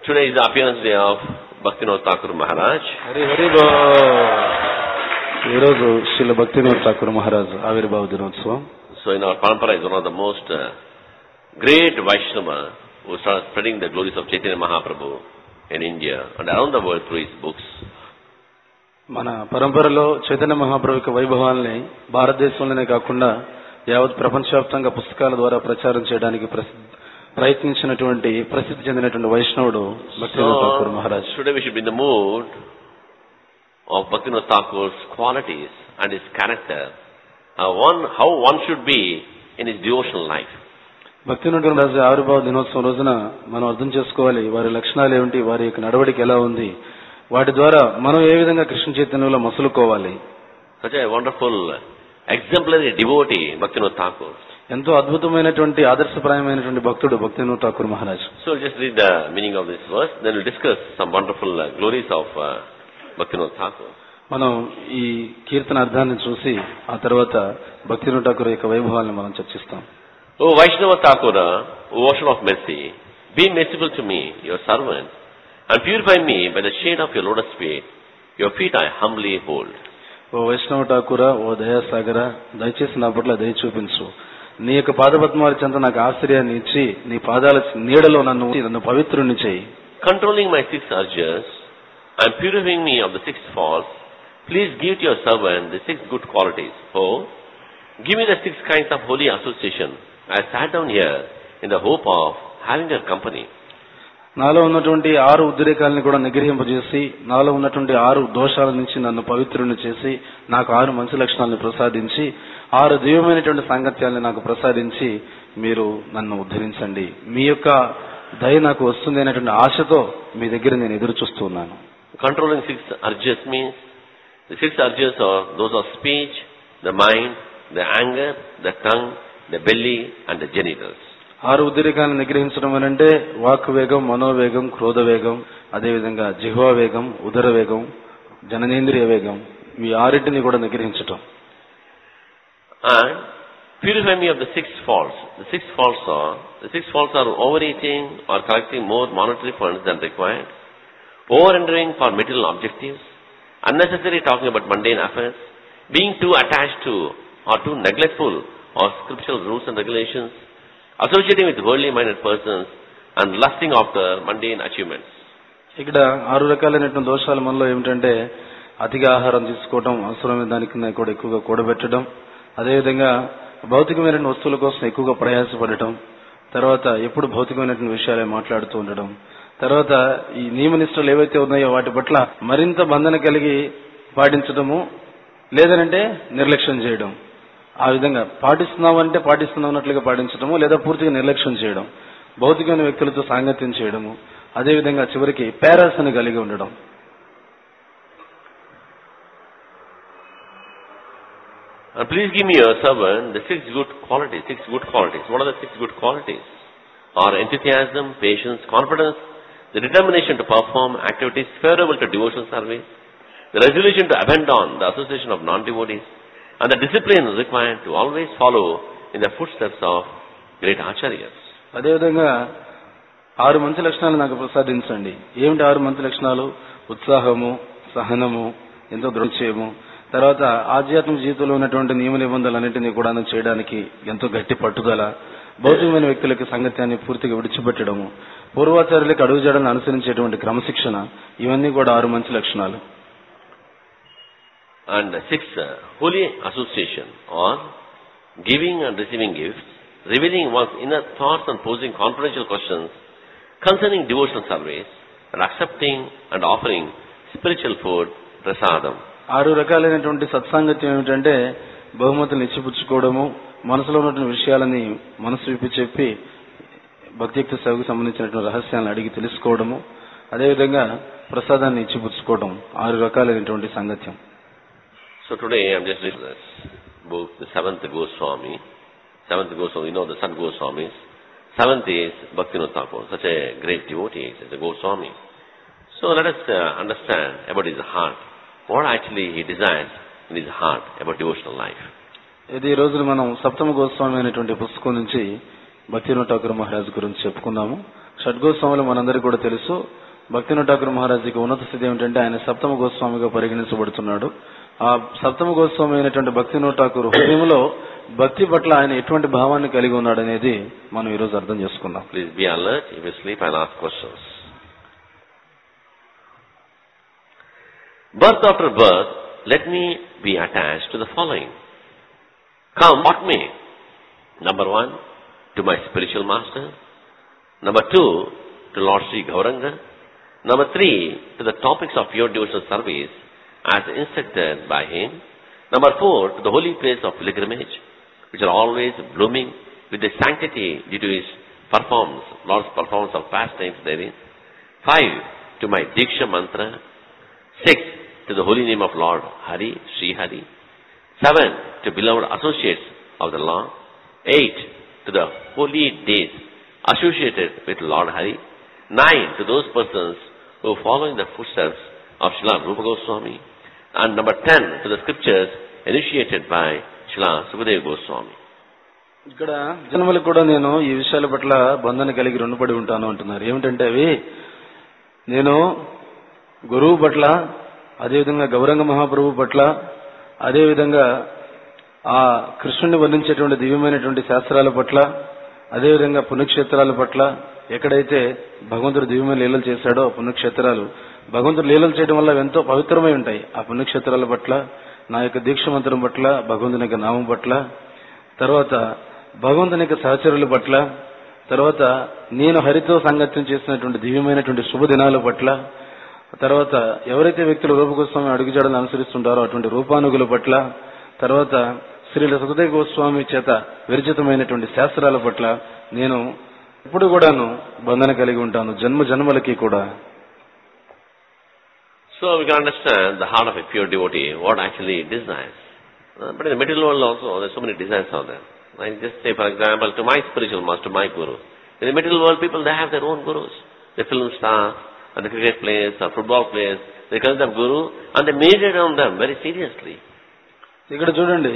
Today is the appearance day of Bhaktivinoda Thakur Maharaj. Hari Hari బో ఈరోజు శిల భక్తినాథ్ ఠాకూర్ మహారాజ్ ఆవిర్భావ దినోత్సవం So in our parampara is one of the most uh, great Vaishnava who started spreading the glories of Chaitanya Mahaprabhu in India and around the world through his books. మన పరంపరలో చైతన్య మహాప్రభు యొక్క వైభవాల్ని భారతదేశంలోనే కాకుండా యావత్ ప్రపంచవ్యాప్తంగా పుస్తకాల ద్వారా ప్రచారం చేయడానికి ప్రసి- ప్రయత్నించినటువంటి ప్రసిద్ధి చెందినటువంటి వైష్ణవుడు భక్తినాథ్ Thakur Maharaj today we should be in the mood of Bhaktivinoda Thakur's qualities and his character, uh, one, how one should be in his devotional life. భక్తినాథ్ రాజు ఆవిర్భావ దినోత్సవం రోజున మనం అర్థం చేసుకోవాలి వారి లక్షణాలు ఏమిటి వారి యొక్క నడవడిక ఎలా ఉంది వాటి ద్వారా మనం ఏ విధంగా కృష్ణ చైతన్యంలో మసులుకోవాలి Such a wonderful, exemplary devotee, Bhaktivinoda Thakur. ఎంతో అద్భుతమైనటువంటి ఆదర్శప్రాయమైనటువంటి భక్తుడు భక్తినాథ్ Thakur Maharaj So just read the meaning of this verse, then we'll discuss some wonderful uh, glories of uh, Bhaktivinoda Thakur. మనం ఈ కీర్తన అర్థాన్ని చూసి ఆ తర్వాత భక్తినాథ్ ఠాకూర్ యొక్క వైభవాన్ని మనం చర్చిస్తాం O Vaishnava Thakura, O ocean of mercy, be merciful to me, your servant, and purify me by the shade of your lotus feet. Your feet I humbly hold. ఓ వైష్ణవ ఠాకూర ఓ దయాసాగర దయచేసి నా పట్ల దయ చూపించు నీ యొక్క పాదపద్మాల చెంత నాకు ఆశ్చర్యాన్ని ఇచ్చి నీ పాదాల నీడలో నన్ను ఉంచి నన్ను పవిత్రుని చేయి Controlling my six urges and purifying me of the six faults, please give to your servant the six good qualities. Oh, give me the six kinds of holy association. I sat down here in the hope of having your company. నాలో ఉన్నటువంటి ఆరు ఉద్రేకాలని కూడా నిగ్రహింపజేసి నాలో ఉన్నటువంటి ఆరు దోషాల నుంచి నన్ను పవిత్రుని చేసి నాకు ఆరు మంచి లక్షణాలను ప్రసాదించి ఆరు దివ్యమైనటువంటి సాంగత్యాలను నాకు ప్రసాదించి మీరు నన్ను ఉద్ధరించండి మీ యొక్క దయ నాకు వస్తుంది అనేటువంటి ఆశతో మీ దగ్గర నేను ఎదురు చూస్తున్నాను Controlling six urges means the six urges are those of speech, the mind, the anger, the tongue, the belly, and the genitals. ఆరు ఉద్రేకాలను నిగ్రహించడం అని అంటే వాక్ వేగం మనోవేగం క్రోధ వేగం అదేవిధంగా జిహ్వా వేగం ఉదర వేగం జననేంద్రియ వేగం ఈ ఆరింటిని కూడా నిగ్రహించటం And purify me of the six faults. The six faults are the six faults are overeating or collecting more monetary funds than required, over-entering for material objectives, unnecessary talking about mundane affairs, being too attached to or too neglectful of scriptural rules and regulations, associating with worldly minded persons, and lusting after mundane achievements. ఇక్కడ ఆరు రకాలైనటువంటి దోషాలు మనలో ఏమిటంటే అతిగా ఆహారం తీసుకోవడం అవసరమైన దానికి కూడా ఎక్కువగా కూడబెట్టడం అదేవిధంగా భౌతికమైనటువంటి వస్తువుల కోసం ఎక్కువగా ప్రయాసపడటం తర్వాత ఎప్పుడు భౌతికమైనటువంటి విషయాలే మాట్లాడుతూ ఉండడం తర్వాత ఈ నియమనిష్టలు ఏవైతే ఉన్నాయో వాటి పట్ల మరింత బంధన కలిగి పాటించడము లేదనంటే నిర్లక్ష్యం చేయడం ఆ విధంగా పాటిస్తున్నాం అంటే పాటిస్తున్నాం అన్నట్లుగా పాటించడము లేదా పూర్తిగా నిర్లక్ష్యం చేయడం భౌతికమైన వ్యక్తులతో సాంగత్యం చేయడము అదేవిధంగా చివరికి పేరస్ అని కలిగి ఉండడం And please give me your servant the six good qualities. Six good qualities. What are the six good qualities? Are enthusiasm, patience, confidence, the determination to perform activities favorable to devotional service, the resolution to abandon the association of non-devotees, and the discipline required to always follow in the footsteps of great acharyas. అదేవిధంగా ఆరు మంచి లక్షణాలు నాకు ప్రసాదించండి ఏమిటి ఆరు మంచి లక్షణాలు ఉత్సాహము సహనము ఎంతో దృశ్యము తర్వాత ఆధ్యాత్మిక జీవితంలో ఉన్నటువంటి నియమ నిబంధనలన్నింటినీ కూడా చేయడానికి ఎంతో గట్టి పట్టుదల భౌతికమైన వ్యక్తులకి సంగత్యాన్ని పూర్తిగా విడిచిపెట్టడము పూర్వాచార్యులకు అడుగుజాడలను అనుసరించేటువంటి క్రమశిక్షణ ఇవన్నీ కూడా ఆరు మంచి లక్షణాలు And the six, uh, holy association or giving and receiving gifts, revealing one's inner thoughts and posing confidential questions concerning devotional service, and accepting and offering spiritual food, prasadam. ఆరు రకాలైనటువంటి సత్సాంగత్యం ఏమిటంటే బహుమతులు ఇచ్చిపుచ్చుకోవడము మనసులో ఉన్నటువంటి విషయాలని మనసు విప్పి చెప్పి భక్తియుక్త సేవకు సంబంధించినటువంటి రహస్యాలను అడిగి తెలుసుకోవడము అదేవిధంగా ప్రసాదాన్ని ఇచ్చిపుచ్చుకోవడం ఆరు రకాలైనటువంటి సాంగత్యం So today I'm just reading this book, the seventh Goswami. Seventh Goswami, you know the son Goswamis. Seventh is Bhaktivinoda Thakur, such a great devotee, is a Goswami. So let us uh, understand about his heart. What actually he desires in his heart about devotional life. ఇది ఈ రోజున మనం సప్తమ గోస్వామి అనేటువంటి పుస్తకం నుంచి భక్తినో ఠాకూర్ మహారాజ్ గురించి చెప్పుకున్నాము షడ్గోస్వాములు మనందరికీ కూడా తెలుసు భక్తినో ఠాకూర్ మహారాజుకి ఉన్నత స్థితి ఏమిటంటే ఆయన సప్తమ గోస్వామిగా పరిగణించబడుతున్నాడు ఆ సప్తమ గోస్వామి అయినటువంటి భక్తినో ఠాకూర్ హృదయంలో భక్తి పట్ల ఆయన ఎటువంటి భావాన్ని కలిగి ఉన్నాడనేది మనం ఈ రోజు అర్థం చేసుకున్నాం Please be alert. If you sleep, I'll ask questions. Birth after birth, let me be attached to the following. Come, what may? Number one, to my spiritual master. Number two, to Lord Sri Gauranga. Number three, to the topics of pure devotional service as instructed by him. Number four, to the holy place of pilgrimage, which are always blooming with the sanctity due to his performance, Lord's performance of pastimes therein. Five, to my Diksha mantra. Six, to the holy name of Lord Hari, Sri Hari. Seven, to beloved associates of the Lord. Eight, to the holy days associated with Lord Hari. Nine, to those persons who are following the footsteps of Srila Rupa Goswami. And number ten, to the scriptures initiated by Srila Sukadeva Goswami. ఇక్కడ జన్మలకు కూడా నేను ఈ విషయాల పట్ల బంధన కలిగి రుణపడి ఉంటాను అంటున్నారు ఏమిటంటే అవి నేను గురువు పట్ల అదేవిధంగా గౌరంగ మహాప్రభు పట్ల అదేవిధంగా ఆ కృష్ణుని వర్ణించేటువంటి దివ్యమైనటువంటి శాస్త్రాల పట్ల అదేవిధంగా పుణ్యక్షేత్రాల పట్ల ఎక్కడైతే భగవంతుడు దివ్యమైన లీలలు చేశాడో ఆ పుణ్యక్షేత్రాలు భగవంతుడు లీలలు చేయడం వల్ల అవి ఎంతో పవిత్రమై ఉంటాయి ఆ పుణ్యక్షేత్రాల పట్ల నా యొక్క దీక్ష మంత్రం పట్ల భగవంతుని యొక్క నామం పట్ల తర్వాత భగవంతుని యొక్క సహచరుల పట్ల తర్వాత నేను హరితో సంగత్యం చేసినటువంటి దివ్యమైనటువంటి శుభదినాల పట్ల తర్వాత ఎవరైతే వ్యక్తులు రూపగోస్వామి అడుగుజాడలు అనుసరిస్తుంటారో అటువంటి రూపానుగుల పట్ల తర్వాత శ్రీల సుఖదేవ గోస్వామి చేత విరచితమైనటువంటి శాస్త్రాల పట్ల నేను ఎప్పుడు కూడాను బంధన కలిగి ఉంటాను జన్మ జన్మలకి కూడా So we can understand the heart of a pure devotee, what actually it desires. Uh, but in the material world also, there's so many desires out there. Like just say, for example, to my spiritual master, my guru. In the material world, people, they have their own gurus. The film stars, and the cricket players, or football players, they call them guru, and they meditate on them very seriously. ఇక్కడ చూడండి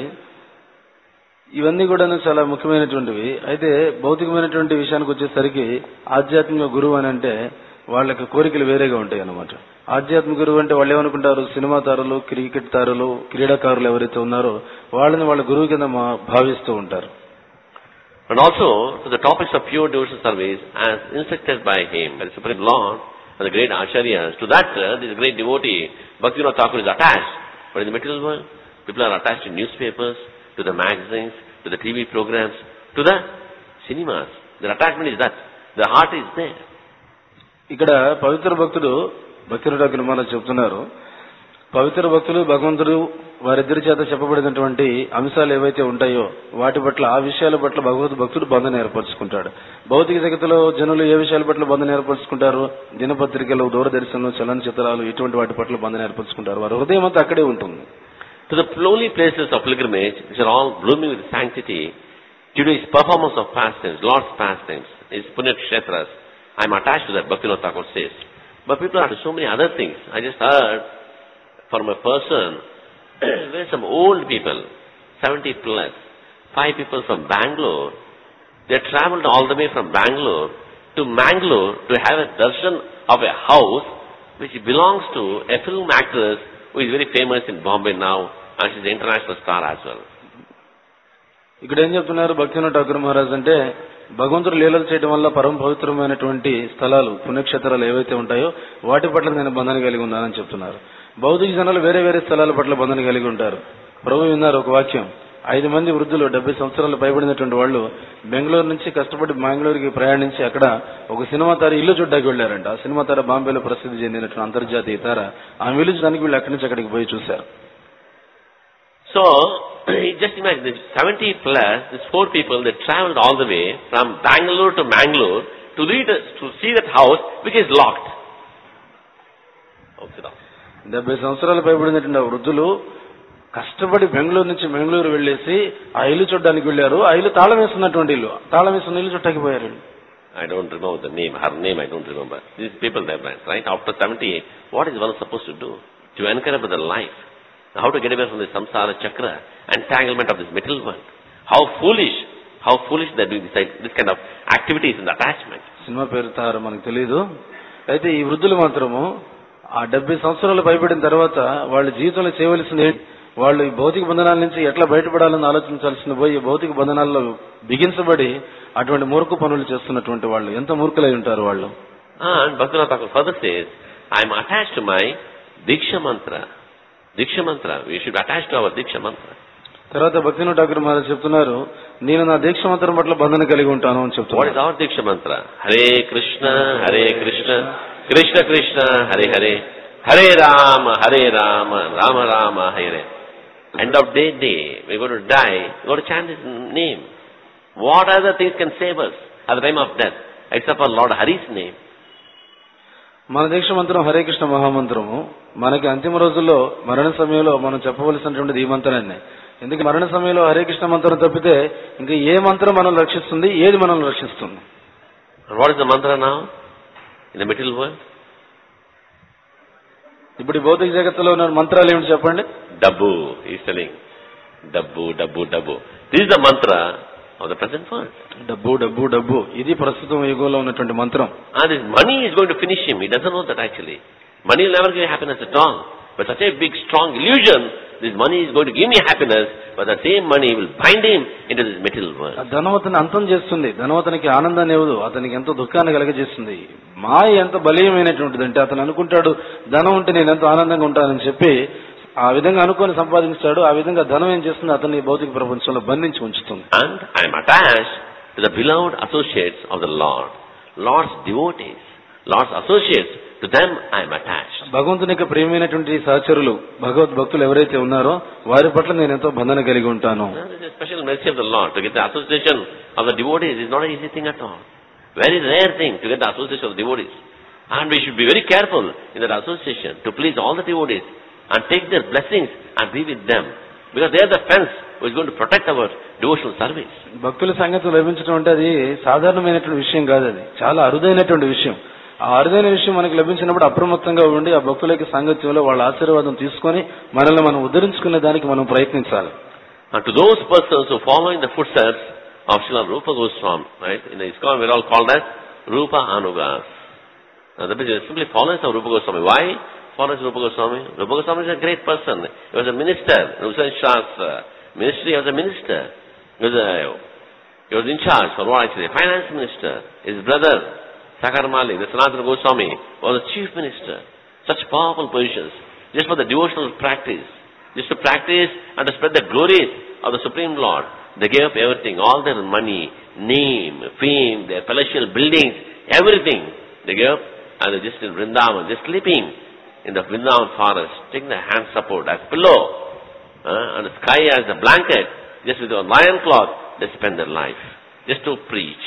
ఇవన్నీ కూడా చాలా ముఖ్యమైనటువంటివి అయితే భౌతికమైనటువంటి విషయానికి వచ్చేసరికి ఆధ్యాత్మిక గురువు అని అంటే వాళ్ళకి కోరికలు వేరేగా ఉంటాయి అన్నమాట ఆధ్యాత్మిక గురువు అంటే వాళ్ళు ఏమనుకుంటారు సినిమా తారులు క్రికెట్ తారులు క్రీడాకారులు ఎవరైతే ఉన్నారో వాళ్ళని వాళ్ళ గురువు కింద మా- భావిస్తూ ఉంటారు And also, to the topics of pure devotional service as instructed by him, by the Supreme Lord, and the great Acharyas. To that, uh, this great devotee, Bhaktivinoda Thakur is attached. But in the material world, people are attached to newspapers, to the magazines, to the TV programs, to the cinemas. Their attachment is that. Their heart is there. ఇక్కడ పవిత్ర భక్తుడు భక్తుడు మనం చెప్తున్నారు పవిత్ర భక్తులు భగవంతుడు వారిద్దరి చేత చెప్పబడినటువంటి అంశాలు ఏవైతే ఉంటాయో వాటి పట్ల ఆ విషయాల పట్ల భగవద్ భక్తుడు బంధన ఏర్పరచుకుంటాడు భౌతిక జగత్తులో జనులు ఏ విషయాల పట్ల బంధన ఏర్పరచుకుంటారు దినపత్రికలు దూరదర్శనం చలనచిత్రాలు ఇటువంటి వాటి పట్ల బంధన ఏర్పరచుకుంటారు వారి హృదయం అంతా అక్కడే ఉంటుంది To the lonely places of pilgrimage, which are all blooming with sanctity, due to his performance of pastimes, Lord's pastimes, his punya kshetras, I am attached to that, Bhaktivinoda Thakur says. But people are to so many other things. I just heard from a person, where some old people, 70 plus, five people from Bangalore, they traveled all the way from Bangalore to Mangalore to have a darshan of a house which belongs to a film actress who is very famous in Bombay now and she's an international star as well. ఇక్కడ ఏం చెప్తున్నారు భక్తినాథ్ ఠాకూర్ మహారాజ్ అంటే భగవంతుడు లీలలు చేయడం వల్ల పరమ పవిత్రమైనటువంటి స్థలాలు పుణ్యక్షేత్రాలు ఏవైతే ఉంటాయో వాటి పట్ల నేను బంధన కలిగి ఉన్నానని చెప్తున్నారు భౌతిక జనాలు వేరే వేరే స్థలాల పట్ల బంధన కలిగి ఉంటారు ప్రభు విన్నారు ఒక వాక్యం ఐదు మంది వృద్ధులు డెబ్బై సంవత్సరాలు పైబడినటువంటి వాళ్ళు బెంగళూరు నుంచి కష్టపడి బెంగళూరుకి ప్రయాణించి అక్కడ ఒక సినిమా తార ఇల్లు చూడ్డానికి వెళ్ళారంట ఆ సినిమా తార బాంబేలో ప్రసిద్ధి చెందినటువంటి అంతర్జాతీయ తార ఆమె ఇల్లు చూడడానికి వీళ్ళు అక్కడి నుంచి అక్కడికి పోయి చూశారు So, just imagine, this 70 plus, these four people, they traveled all the way from Bangalore to Mangalore to, read, to see that house which is locked. Oh, sit down. డెబ్బై సంవత్సరాలు పైబడినటువంటి ఆ వృద్ధులు కష్టపడి బెంగళూరు నుంచి బెంగళూరు వెళ్ళేసి ఆ ఇల్లు చూడడానికి వెళ్ళారు ఆ ఇల్లు తాళం వేస్తున్నటువంటి ఇల్లు ఆ తాళం వేస్తున్న ఇల్లు చుట్టాకి పోయారు I don't remember the name, her name I don't remember. These people they went, right? After 78, what is one supposed to do? To encourage the life. How to get away from the samsara chakra, entanglement of this material world. How foolish, how foolish they're doing this, this kind of activities and attachment. Cinema పేరు తారు మనకు తెలియదు అయితే ఈ వృద్ధులు మాత్రము ఆ డెబ్బై సంవత్సరాలు భయపడిన తర్వాత వాళ్ళ జీవితంలో చేయవలసింది ఏంటి? వాళ్ళు ఈ భౌతిక బంధనాల నుంచి ఎట్లా బయటపడాలని ఆలోచించాల్సింది పోయి ఈ భౌతిక బంధనాల్లో బిగించబడి అటువంటి మూర్ఖ పనులు చేస్తున్నటువంటి వాళ్ళు ఎంత మూర్ఖులై ఉంటారు వాళ్ళు And Bhaktivinoda Thakur further says, I am attached to my Diksha mantra. Diksha mantra. We should attach to our Diksha mantra. తర్వాత భక్తిను ఠాకూర్ మహారాజ్ చెప్తున్నారు నేను నా దీక్ష మంత్రం పట్ల బంధన కలిగి ఉంటాను అని What is చెప్తున్నారు our Diksha mantra? Hare Krishna, Hare Krishna, Krishna Krishna, Hare Hare, Hare Rama, Hare Rama, Rama Rama, Hare. End of day, day, we're going to die, we're going to chant His name. What other things can save us at the time of death, except for Lord Hari's name? మన దీక్ష మంత్రం హరే కృష్ణ మహామంత్రము మనకి అంతిమ రోజుల్లో మరణ సమయంలో మనం చెప్పవలసినటువంటిది ఈ మంత్రాన్ని ఎందుకు మరణ సమయంలో హరే కృష్ణ మంత్రం తప్పితే ఇంకా ఏ మంత్రం మనం రక్షిస్తుంది ఏది మనల్ని రక్షిస్తుంది And what is the mantra now? In the material world? ఇప్పుడు ఈ భౌతిక జగత్తులో ఉన్న మంత్రాలు ఏమిటి చెప్పండి Dabbu, he's telling. Dabbu, Dabbu, Dabbu. This is the mantra of the present world. డబ్బు డబ్బు డబ్బు ఇది ప్రస్తుతం యుగంలో ఉన్నటువంటి మంత్రం And this money is going to finish him. He doesn't know that actually. Money will never give you happiness at all. But such a big, strong illusion, this money is going to give me happiness, but the same money will bind him into this material ఆ world. ధనవతని అంతం చేస్తుంది ధనవతనికి ఆనందాన్ని ఇవ్వదు అతనికి ఎంతో దుఃఖాన్ని కలగజేస్తుంది మాయ ఎంత బలీయమైనటువంటిది అంటే అతను అనుకుంటాడు ధనం ఉంటే నేను ఎంతో ఆనందంగా ఉంటానని చెప్పి ఆ విధంగా అనుకొని సంపాదించాడు ఆ విధంగా ధనం ఏం చేస్తుంది అతన్ని భౌతిక ప్రపంచంలో బంధించి ఉంచుతుంది And I am attached to the beloved associates of the Lord. Lord's devotees. Lord's associates. To them I am attached. భగవంతుని యొక్క ప్రియమైనటువంటి సహచరులు భగవద్ భక్తులు ఎవరైతే ఉన్నారో వారి పట్ల నేను ఎంతో బంధన కలిగి ఉంటాను This is a special mercy of the Lord. To get the association of the devotees is not an easy thing at all. Very rare thing to get the association of the devotees. And we should be very careful in that association to please all the devotees and take their blessings and be with them. Because they are the fence who is going to protect our devotional service. భక్తుల సంగతి లభించడం అంటే అది సాధారణమైనటువంటి విషయం కాదు అది చాలా అరుదైనటువంటి విషయం ఆ అరుదైన విషయం మనకు లభించినప్పుడు అప్రమత్తంగా ఉండి ఆ భక్తుల యొక్క సాంగత్యంలో వాళ్ళ ఆశీర్వాదం తీసుకొని మనల్ని మనం ఉద్ధరించుకునే దానికి మనం ప్రయత్నించాలి And to those persons who follow in the footsteps of Srila Rupa Goswami, right? In the ISKCON we are all called as Rupa Anugas. Now that means simply followers of Rupa Goswami. Why followers of Rupa Goswami? Rupa Goswami is a great person. He was a minister. In Hussain Shah's uh, ministry, he was a minister. He was, a, he was in charge for what actually? Finance minister. His brother, Sakar Malik, the Sanatana Goswami, was a chief minister. Such powerful positions. Just for the devotional practice. Just to practice and to spread the glories of the Supreme Lord. They gave up everything, all their money, name, fame, their palatial buildings, everything. They gave up and they're just in Vrindavan, just sleeping in the Vrindavan forest, taking their hand support as pillow, uh, and the sky as a blanket, just with a lion cloth, they spend their life, just to preach.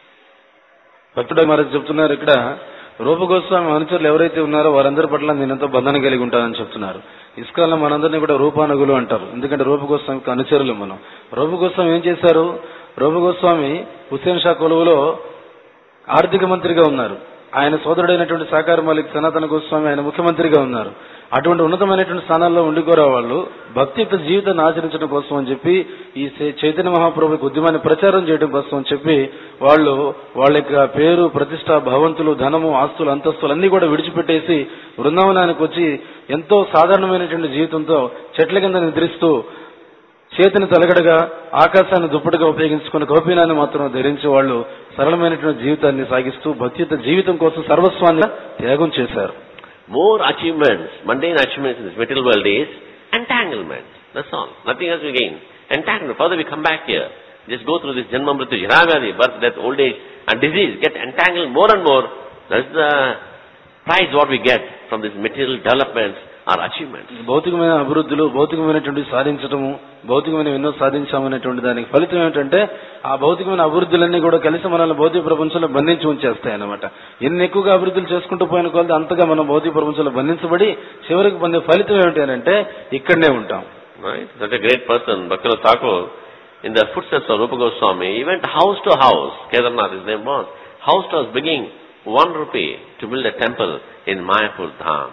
భక్తుడు మరి చెప్తున్నారు ఇక్కడ రూపగోస్వామి అనుచరులు ఎవరైతే ఉన్నారో వారందరి పట్ల నేను ఎంతో బంధన కలిగి ఉంటానని చెప్తున్నారు ఇస్కాల్లో మనందరినీ కూడా రూపానుగులు అంటారు ఎందుకంటే రూపగోస్వామికి అనుచరులు మనం రూపగోస్వామి ఏం చేశారు రూపగోస్వామి హుస్సేన్ షా కొలువులో ఆర్థిక మంత్రిగా ఉన్నారు ఆయన సోదరుడైనటువంటి సాకార మాలిక్ సనాతన గోస్వామి ఆయన ముఖ్యమంత్రిగా ఉన్నారు అటువంటి ఉన్నతమైనటువంటి స్థానాల్లో ఉండికోరా వాళ్ళు భక్తి యొక్క జీవితాన్ని ఆచరించడం కోసం అని చెప్పి ఈ చై- చైతన్య మహాప్రభు ఉద్యమాన్ని ప్రచారం చేయడం కోసం అని చెప్పి వాళ్ళు వాళ్ళ యొక్క పేరు ప్రతిష్ట భవంతులు ధనము ఆస్తులు అంతస్తులు అన్ని కూడా విడిచిపెట్టేసి బృందావనానికి వచ్చి ఎంతో సాధారణమైనటువంటి జీవితంతో చెట్ల కింద నిద్రిస్తూ చేతిని తలగడగా ఆకాశాన్ని దుప్పటిగా ఉపయోగించుకున్న కౌపీనాన్ని మాత్రం ధరించి వాళ్ళు సరళమైనటువంటి జీవితాన్ని సాగిస్తూ భక్తియుత జీవితం కోసం సర్వస్వాన్ని త్యాగం చేశారు More achievements, mundane achievements in this material world is entanglement. That's all. Nothing else we gain. Entanglement. Further we come back here. Just go through this Janma Mrityu, Jaravyadi, birth, death, old age, and disease. Get entangled more and more. That's the prize what we get from these material developments or achievements. భౌతికమైన అభివృద్ధులు భౌతికమైనటువంటి సాధించటము భౌతికమైన ఎన్నో సాధించామనేటువంటి దానికి ఫలితం ఏమిటంటే ఆ భౌతికమైన అభివృద్ధులన్నీ కూడా కలిసి మనల్ని భౌతిక ప్రపంచంలో బంధించి ఉంచేస్తాయి అన్నమాట ఎన్ని ఎక్కువగా అభివృద్ధులు చేసుకుంటూ పోయిన కొలది అంతగా మనం భౌతిక ప్రపంచంలో బంధించబడి చివరికి పొందే ఫలితం ఏమిటి అని అంటే ఇక్కడనే ఉంటాం Right? Such a great person, Bhaktivinoda Thakur, in the footsteps of Rupa Goswami, he went house to house, Kedarnath his name was, house to house begging one rupee to build a temple in Mayapur Dham.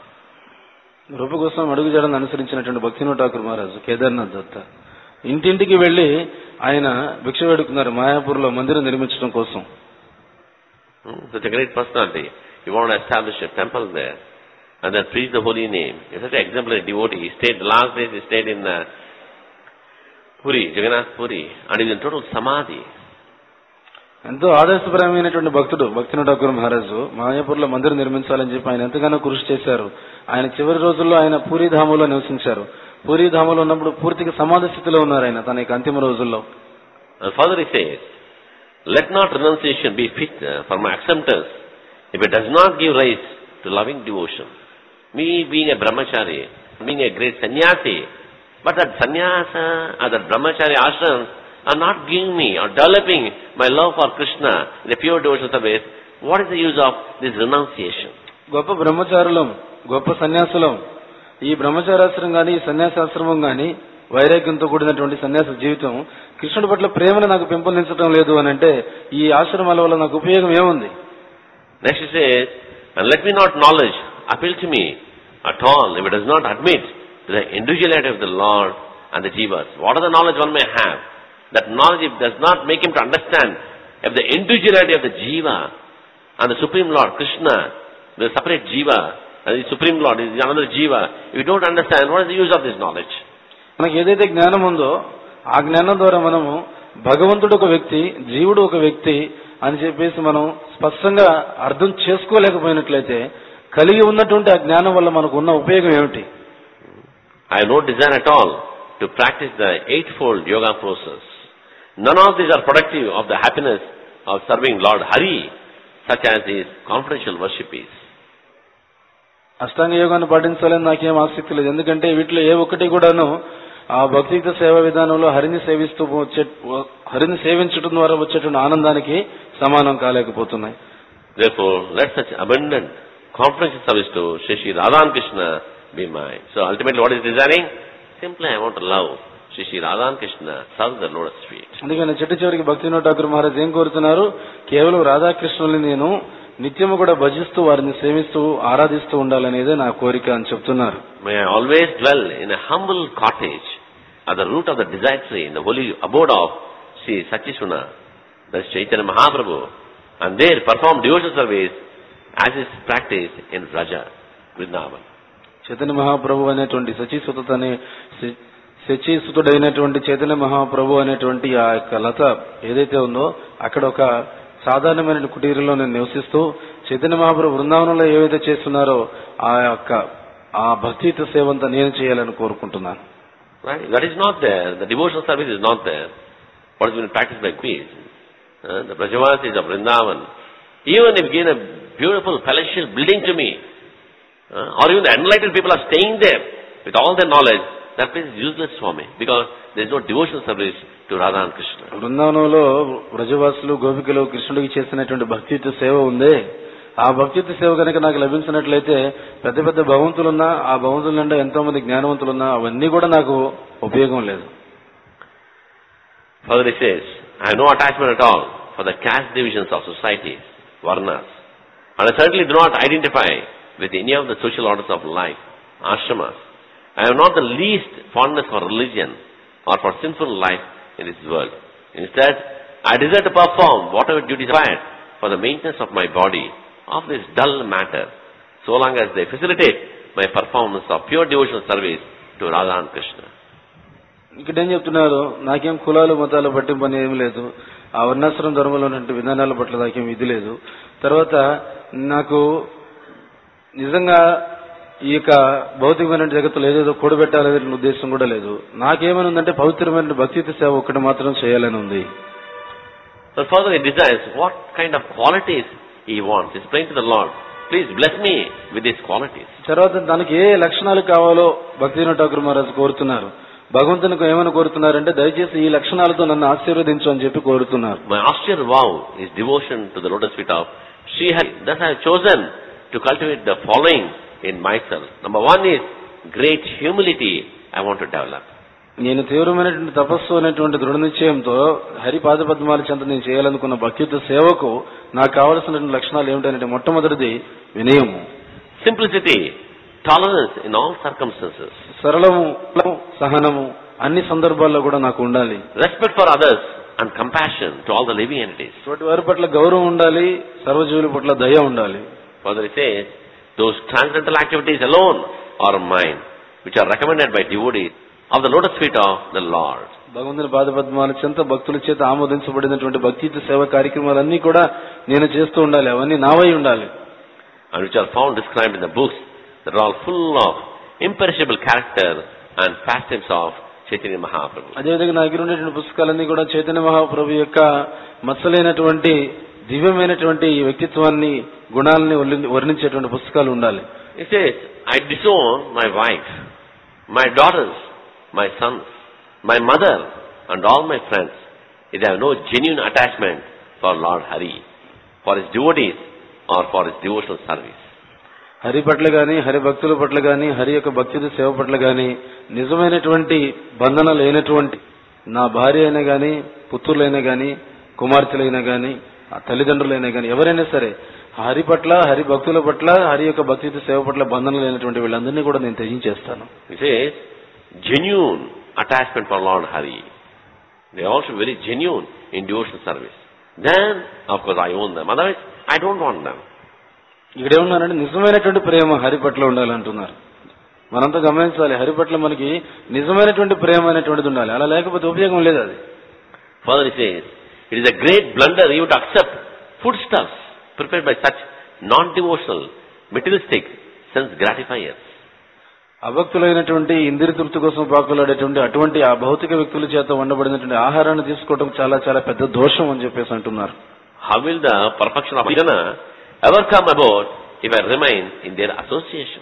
Rupa Goswami అడుగుజాడని అనుసరించినటువంటి భక్తినో Thakur మహారాజు కేదార్నాథ్ దత్త ఇంటింటికి వెళ్లి ఆయన భిక్ష వేడుకున్నారు మాయాపూర్లో మందిరం నిర్మించడం కోసం Hmm? Such a great personality. You want to establish a temple there and then preach the holy name. He's such an exemplary devotee. He stayed, the last days he stayed in uh, Puri, Jagannath Puri, and he was in total samadhi. ఎంతో ఆదర్శపరమైనటువంటి భక్తుడు భక్తిన ఠాకూర్ మహారాజు మాయాపూర్లో మందిరం నిర్మించాలని చెప్పి ఆయన ఎంతగానో కృషి చేశారు ఆయన చివరి రోజుల్లో ఆయన పూరీధామంలో నివసించారు పూరీధామంలో ఉన్నప్పుడు పూర్తిగా సమాధి స్థితిలో ఉన్నారు ఆయన తన యొక్క అంతిమ రోజుల్లో And further he says, let not renunciation be fit uh, for my acceptance if it does not give rise to loving devotion. Me being a brahmachari, being a great sannyasi, but that sannyasa or that brahmachari ashrams are not giving me or developing my love for Krishna in a pure devotional service, what is the use of this renunciation? గొప్ప బ్రహ్మచారులం గొప్ప సన్యాసులం ఈ బ్రహ్మచారాశ్రమం గాని ఈ సన్యాసాశ్రమం గాని వైరాగ్యంతో కూడినటువంటి సన్యాస జీవితం కృష్ణుడి పట్ల ప్రేమను నాకు పెంపొందించడం లేదు అని అంటే ఈ ఆశ్రమాల వల్ల నాకు ఉపయోగం ఏముంది Next he says, and let me not knowledge appeal to me at all if it does not admit to the individuality of the Lord and the jivas. What are the knowledge one may have? That knowledge if does not make him to understand if the individuality of the jiva and the Supreme Lord, Krishna, the separate jiva, and the Supreme Lord is another jiva. If you don't understand, what is the use of this knowledge? మనకి ఏదైతే జ్ఞానం ఉందో ఆ జ్ఞానం ద్వారా మనము భగవంతుడు ఒక వ్యక్తి జీవుడు ఒక వ్యక్తి అని చెప్పేసి మనం స్పష్టంగా అర్థం చేసుకోలేకపోయినట్లయితే కలిగి ఉన్నటువంటి ఆ జ్ఞానం వల్ల మనకు ఉన్న ఉపయోగం ఏమిటి I have no desire at all to practice the eightfold yoga process. None of these are productive of the happiness of serving Lord Hari, such as his confidential worship is. అష్టాంగ యోగాన్ని పాటించాలని నాకేం ఆసక్తి లేదు ఎందుకంటే వీటిలో ఏ ఒక్కటి కూడాను ఆ భక్తియుక్త సేవా విధానంలో హరిని సేవిస్తూ వచ్చే హరిని సేవించడం ద్వారా వచ్చేటువంటి ఆనందానికి సమానం కాలేకపోతున్నాయి Therefore, let such abundant confidential service to Shri Shri Radhan Krishna be mine. So ultimately what is desiring? Simply I want to love Shri Shri Radhan Krishna, serve the lotus feet. అందుకని చెట్టు చివరికి భక్తి ఠాకూర్ మహారాజ్ ఏం కోరుతున్నారు కేవలం రాధాకృష్ణుల్ని నేను నిత్యము కూడా భజిస్తూ వారిని సేవిస్తూ ఆరాధిస్తూ ఉండాలనేదే నా కోరిక అని చెప్తున్నారు May I always dwell in a humble cottage at the root of the desire tree in the holy abode of Sri Sachishuna, that is Chaitanya Mahaprabhu, and there perform devotional service as is practiced in Raja, Vrindavan. Chaitanya మహాప్రభు అనేటువంటి సచీసుత అనే శచీసుతుడైనటువంటి చైతన్య మహాప్రభు అనేటువంటి ఆ యొక్క లత ఏదైతే ఉందో అక్కడ ఒక సాధారణమైన కుటీరంలో నేను నివసిస్తూ చైతన్య మహాప్రభు బృందావనంలో ఏవైతే చేస్తున్నారో ఆ యొక్క ఆ భక్తియుత సేవంతా నేను చేయాలని కోరుకుంటున్నాను Right? That is not there. The devotional service is not there. What has been practiced by queens. Uh, the Brajavasis of Vrindavan. Even if given a beautiful palatial building to me, uh, or even the enlightened people are staying there with all their knowledge, that place is useless for me because there is no devotional service to Radha and Krishna. బృందావనంలో బ్రజవాసులు గోపికలు కృష్ణుడికి చేసినటువంటి భక్తియుత సేవ ఉందే ఆ భక్తియుత సేవ కనుక నాకు లభించినట్లయితే పెద్ద పెద్ద భగవంతులున్నా ఆ భగవంతుల నిండా ఎంతో మంది జ్ఞానవంతులున్నా అవన్నీ కూడా నాకు ఉపయోగం లేదు Further he says, I have no attachment at all for the caste divisions of society, varnas. And I certainly do not identify with any of the social orders of life, ashramas. I have not the least fondness for religion or for sinful life in this world. Instead, I desire to perform whatever duties required for the maintenance of my body of this dull matter, so long as they facilitate my performance of pure devotional service to Radha and Krishna. ఇక్కడ ఏం చెప్తున్నారు నాకేం కులాలు మతాలు పట్టింపు అని ఏమి లేదు ఆ వర్ణాశ్రమ ధర్మంలో ఉన్నటువంటి విధానాల పట్ల నాకేం ఇది లేదు తర్వాత నాకు నిజంగా ఈ యొక్క భౌతికమైన జగత్తులో ఏదేదో కూడబెట్టాలనే ఉద్దేశం కూడా లేదు నాకేమని ఉందంటే పవిత్రమైన భక్తియుత సేవ ఒక్కటి మాత్రం చేయాలని ఉంది So further he desires what kind of qualities he wants. He's praying to the Lord, please bless me with these qualities. తర్వాత తనకి ఏ లక్షణాలు కావాలో భక్తివినోద్ ఠాకూర్ మహారాజ్ కోరుతున్నారు భగవంతునికి ఏమని కోరుతున్నారంటే దయచేసి ఈ లక్షణాలతో నన్ను ఆశీర్వదించు అని చెప్పి కోరుతున్నారు My austere vow is devotion to the lotus feet of Sri Hari. Thus I have chosen to cultivate the following in myself. Number one is great humility I want to develop. నేను తీవ్రమైనటువంటి తపస్సు అనేటువంటి దృఢ నిశ్చయంతో హరి పాద పద్మాల చెంత నేను చేయాలనుకున్న భక్తియుత సేవకు నాకు కావలసినటువంటి లక్షణాలు ఏమిటంటే మొట్టమొదటిది వినయము Simplicity, tolerance in all circumstances. సరళము సహనము అన్ని సందర్భాల్లో కూడా నాకు ఉండాలి Respect for others and compassion to all the living entities. తోటి వారి పట్ల గౌరవం ఉండాలి సర్వజీవుల పట్ల దయ ఉండాలి Further it says, those transcendental activities alone are mine, which are recommended by devotees of the lotus feet of the Lord. భగవంతుని పాదపద్మాల చెంత భక్తుల చేత ఆమోదించబడినటువంటి భక్తియుత సేవ కార్యక్రమాలన్నీ కూడా నేను చేస్తూ ఉండాలి అవన్నీ నావై ఉండాలి and which are found described in the books that are all full of imperishable character and pastimes of Chaitanya Mahaprabhu. అదేవిధంగా నా దగ్గర ఉండేటువంటి పుస్తకాలన్నీ కూడా చైతన్య మహాప్రభు యొక్క మత్సలైనటువంటి దివ్యమైనటువంటి ఈ వ్యక్తిత్వాన్ని గుణాలని వర్ణి- వర్ణించేటువంటి పుస్తకాలు ఉండాలి He says, I disown my wife, my daughters, my sons, my mother, and all my friends, if they have no genuine attachment for Lord Hari, for his devotees, or for his devotional service. Hari పట్ల గాని హరి భక్తుల పట్ల గాని హరి యొక్క భక్తియుత సేవ పట్ల గాని నిజమైనటువంటి బంధన లేనటువంటి నా భార్య అయినా గాని పుత్రులైనా గాని కుమార్తెలైనా గాని ఆ తల్లిదండ్రులైనా గాని ఎవరైనా సరే హరి పట్ల హరి భక్తుల పట్ల హరి యొక్క భక్తియుత సేవ పట్ల బంధన లేనటువంటి వీళ్ళందరినీ కూడా నేను త్యజించేస్తాను He says, genuine attachment for Lord Hari. They are also very genuine in devotional service. Then, of course, I own them. Otherwise, I don't want them. ఇక్కడ ఏమన్నారంటే నిజమైనటువంటి ప్రేమ హరి పట్ల ఉండాలంటున్నారు మనంతా గమనించాలి హరి పట్ల మనకి నిజమైనటువంటి ప్రేమ అనేటువంటిది ఉండాలి అలా లేకపోతే ఉపయోగం లేదు అది Further he says, it is a great blunder even to accept foodstuffs prepared by such non-devotional, materialistic sense gratifiers. అభక్తులైనటువంటి ఇంద్రియ తృప్తి కోసం పాకులాడేటువంటి అటువంటి ఆ భౌతిక వ్యక్తుల చేత వండబడినటువంటి ఆహారాన్ని తీసుకోవడం చాలా చాలా పెద్ద దోషం అని చెప్పేసి అంటున్నారు How will the perfection of Bhajana ever come about if I remain in their association?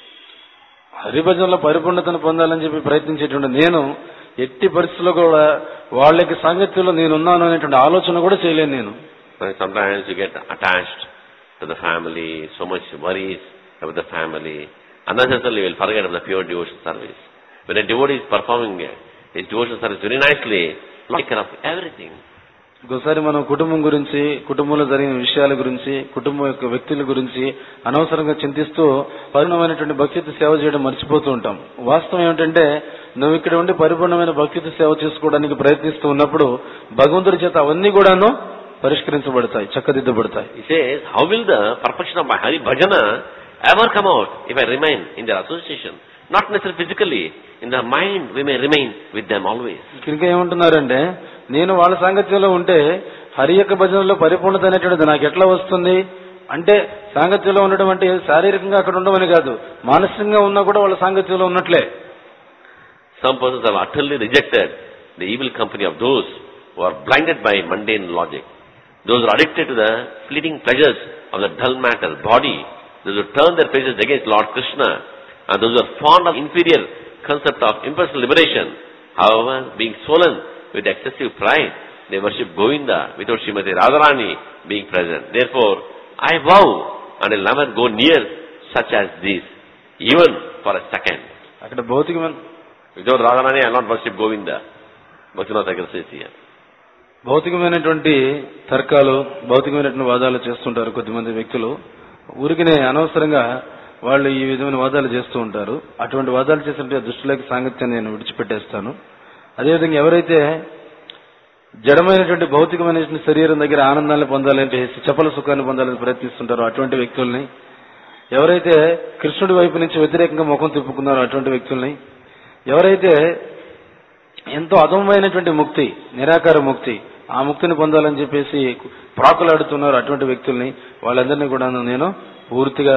హరిభజనలో పరిపూర్ణతను పొందాలని చెప్పి ప్రయత్నించేటువంటి నేను ఎట్టి పరిస్థితుల్లో కూడా వాళ్ళకి సాంగత్యంలో నేనున్నాను అనేటువంటి ఆలోచన కూడా చేయలేను నేను And sometimes you get attached to the family, so much worries about the family. Unnecessarily you will forget of the pure devotional service. When a devotee is performing uh, his devotional service very nicely, take care of everything. ఇంకోసారి మనం కుటుంబం గురించి కుటుంబంలో జరిగిన విషయాల గురించి కుటుంబం యొక్క వ్యక్తుల గురించి అనవసరంగా చింతిస్తూ పరిపూర్ణమైనటువంటి భక్తితో సేవ చేయడం మర్చిపోతూ ఉంటాం వాస్తవం ఏమిటంటే నువ్వు ఇక్కడ ఉండి పరిపూర్ణమైన భక్తితో సేవ చేసుకోవడానికి ప్రయత్నిస్తూ ఉన్నప్పుడు భగవంతుడి చేత అవన్నీ కూడాను పరిష్కరించబడతాయి చక్కదిద్దబడతాయి He says, how will the perfection of my Hari Bhajana ever come out if I remain in their association? Not necessarily physically, in the mind we may remain with them always. ఇంకా ఏమంటున్నారంటే నేను వాళ్ళ సాంగత్యంలో ఉంటే హరి యొక్క భజనలో పరిపూర్ణత అనేటువంటిది నాకు ఎట్లా వస్తుంది అంటే సాంగత్యంలో ఉండడం అంటే శారీరకంగా అక్కడ ఉండమని కాదు మానసికంగా ఉన్నా కూడా వాళ్ళ సాంగత్యంలో ఉన్నట్లే Some persons have utterly rejected the evil company of those who are blinded by mundane logic. Those who are addicted to the fleeting pleasures of the dull matter, body, those who turn their faces against Lord Krishna, and those who are fond of inferior concept of impersonal liberation, however, being swollen with excessive pride, they worship Govinda without Srimati Radharani being present. Therefore, I vow and will never go near such as these, even for a second. అక్కడ భౌతికమైన Without Radharani, I will not worship Govinda. Bhaktivinoda Thakur says here. భౌతికమైనటువంటి తర్కాలు భౌతికమైనటువంటి వాదాలు చేస్తుంటారు కొద్దిమంది వ్యక్తులు ఊరికినే అనవసరంగా వాళ్ళు ఈ విధమైన వాదాలు చేస్తూ ఉంటారు అటువంటి వాదాలు చేస్తుంటే దృష్టిలోకి సాంగత్యాన్ని నేను విడిచిపెట్టేస్తాను అదేవిధంగా ఎవరైతే జడమైనటువంటి భౌతికమైనటువంటి శరీరం దగ్గర ఆనందాన్ని పొందాలంటే చపల సుఖాన్ని పొందాలని ప్రయత్నిస్తుంటారో అటువంటి వ్యక్తుల్ని ఎవరైతే కృష్ణుడి వైపు నుంచి వ్యతిరేకంగా ముఖం తిప్పుకున్నారో అటువంటి వ్యక్తుల్ని ఎవరైతే ఎంతో అదమైనటువంటి ముక్తి నిరాకార ముక్తి ఆ ముక్తిని పొందాలని చెప్పేసి ప్రాకులాడుతున్నారు అటువంటి వ్యక్తుల్ని వాళ్ళందరినీ కూడా నేను పూర్తిగా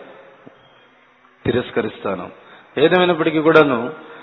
తిరస్కరిస్తాను ఏదేమైనప్పటికీ కూడాను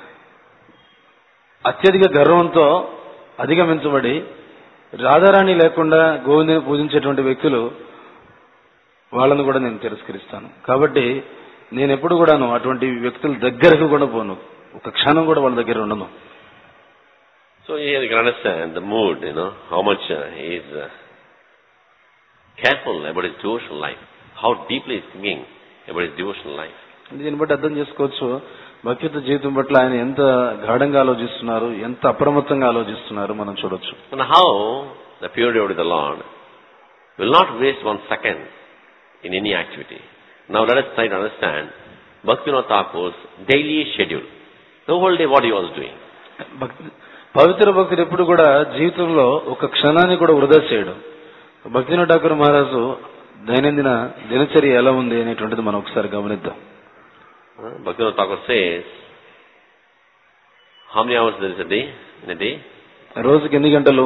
అత్యధిక గర్వంతో అధిగమించబడి రాధారాణి లేకుండా గోవిందని పూజించేటువంటి వ్యక్తులు వాళ్ళను కూడా నేను తిరస్కరిస్తాను కాబట్టి నేను ఎప్పుడు కూడాను అటువంటి వ్యక్తుల దగ్గరకు కూడా పోను ఒక క్షణం కూడా వాళ్ళ దగ్గర ఉండను So here you can understand the mood, you know, how much uh, he is uh, careful about his devotional life, how deeply he is thinking about his devotional life. దీన్ని బట్టి అర్థం చేసుకోవచ్చు భక్తిత జీవితం పట్ల ఆయన ఎంత గాఢంగా ఆలోచిస్తున్నారు ఎంత అప్రమత్తంగా ఆలోచిస్తున్నారు మనం చూడొచ్చు And how the pure devotee of the Lord will not waste one second in any activity. Now let us try to understand Bhaktivinoda Thakur's daily schedule. The whole day what he was doing. భక్తి పవిత్ర భక్తుడు ఎప్పుడు కూడా జీవితంలో ఒక క్షణాన్ని కూడా వృధా చేయడం భక్తిన ఠాకూర్ మహారాజు దైనందిన దినచర్య ఎలా ఉంది అనేటువంటిది మనం ఒకసారి గమనిద్దాం Uh, Bhaktivinoda Thakur says, how many hours there is a day? In a day? రోజుకి ఎన్ని గంటలు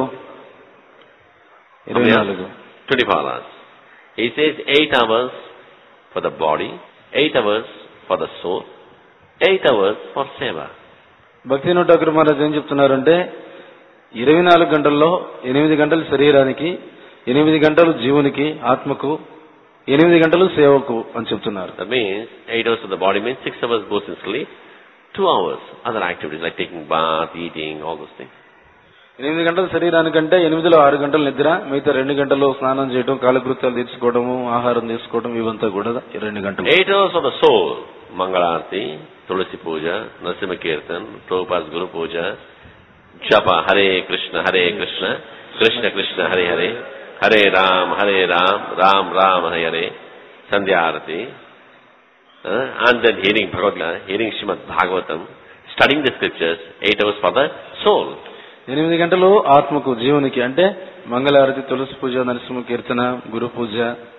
How ఇరవై many నాలుగు hours? 24 hours. He says 8 hours for the body, 8 hours for the soul, 8 hours for seva. భక్తి ఠాకూర్ మహారాజ్ ఏం చెప్తున్నారంటే ఇరవై నాలుగు గంటల్లో ఎనిమిది గంటలు శరీరానికి ఎనిమిది గంటలు జీవునికి ఆత్మకు ఎనిమిది గంటలు సేవకు అని చెప్తున్నారు That means 8 hours for the body means 6 hours goes in sleep, 2 hours other activities like taking bath, eating, all those things. ఎనిమిది గంటల శరీరానికంటే ఎనిమిదిలో ఆరు గంటలు నిద్ర మిగతా రెండు గంటలు స్నానం చేయడం కాలకృత్యాలు తీర్చుకోవడము ఆహారం తీసుకోవడం ఇవంతా కూడా ఈ రెండు గంటలు 8 hours for the soul, Mangalarti, Tulasi Puja, Narasimha Kirtan, Prabhupada's Guru Puja, Japa, Hare Krishna, Hare Krishna, Krishna Krishna, Hare Hare, Hare Ram, Hare Ram, Ram Ram, Hare Hare, Sandhya Arati, uh, and then hearing Bhagavad Gita, hearing Srimad Bhagavatam, studying the scriptures, 8 hours for the soul. ఎనిమిది గంటలు ఆత్మకు జీవునికి అంటే మంగళారతి తులసి పూజ నరసింహ కీర్తన గురు పూజ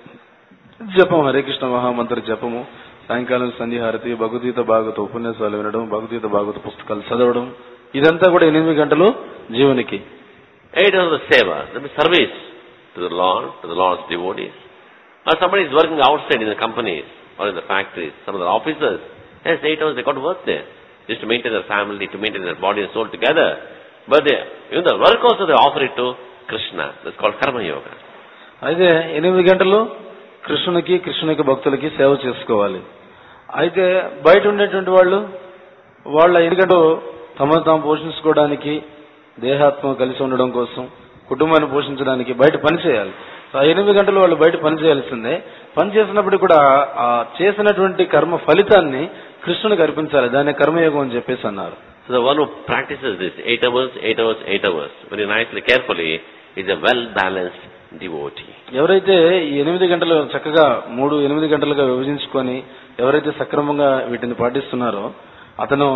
జపం హరే కృష్ణ మహామంత్ర జపము సాయంకాలం సంధ్యాహారతి భగవద్గీత భాగవత ఉపన్యాసాలు వినడం భగవద్గీత భాగవత పుస్తకాలు చదవడం ఇదంతా కూడా ఎనిమిది గంటలు జీవునికి 8 hours of seva, that means service to the Lord, to the Lord's devotees. Or somebody is working outside in the companies or in the factories, some of the officers, yes, 8 hours they got to work there. Just to maintain their family, to maintain their body and soul together. But they, even the work also they offer it to Krishna. That's called Karma Yoga. అయితే ఎనిమిది గంటలు కృష్ణునికి కృష్ణునికి భక్తులకి సేవ చేసుకోవాలి అయితే బయట ఉండేటువంటి వాళ్ళు వాళ్ళ ఎనిమిది గంటలు తమను తాము పోషించుకోవడానికి దేహాత్మ కలిసి ఉండడం కోసం కుటుంబాన్ని పోషించడానికి బయట పని చేయాలి సో ఆ ఎనిమిది గంటలు వాళ్ళు బయట పని చేయాల్సిందే పని చేసినప్పుడు కూడా ఆ చేసినటువంటి కర్మ ఫలితాన్ని కృష్ణునికి అర్పించాలి దాన్ని కర్మయోగం అని చెప్పేసి అన్నారు So the one who practices this, 8 hours, 8 hours, 8 hours, very nicely, carefully, is a well-balanced devotee. ఎవరైతే ఈ ఎనిమిది గంటలు చక్కగా మూడు ఎనిమిది గంటలుగా విభజించుకొని ఎవరైతే సక్రమంగా వీటిని పాటిస్తున్నారో అతను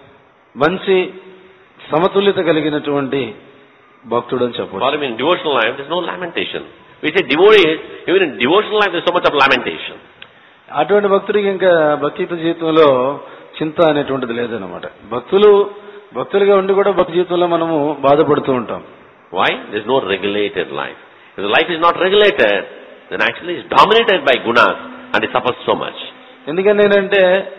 మంచి సమతుల్యత కలిగినటువంటి భక్తుడు అని For చెప్పవచ్చు him in devotional life, there's no lamentation. We say devotees, even in devotional life, there's so much of lamentation. అటువంటి భక్తుడికి ఇంకా భక్తియుత జీవితంలో చింత అనేటువంటిది లేదనమాట భక్తులు భక్తులుగా ఉండి కూడా భక్తి జీవితంలో మనము బాధపడుతూ ఉంటాం Why? There's no regulated life. If the life is not regulated, then actually it's dominated by gunas and it suffers so much. ఎందుకని ఏంటంటే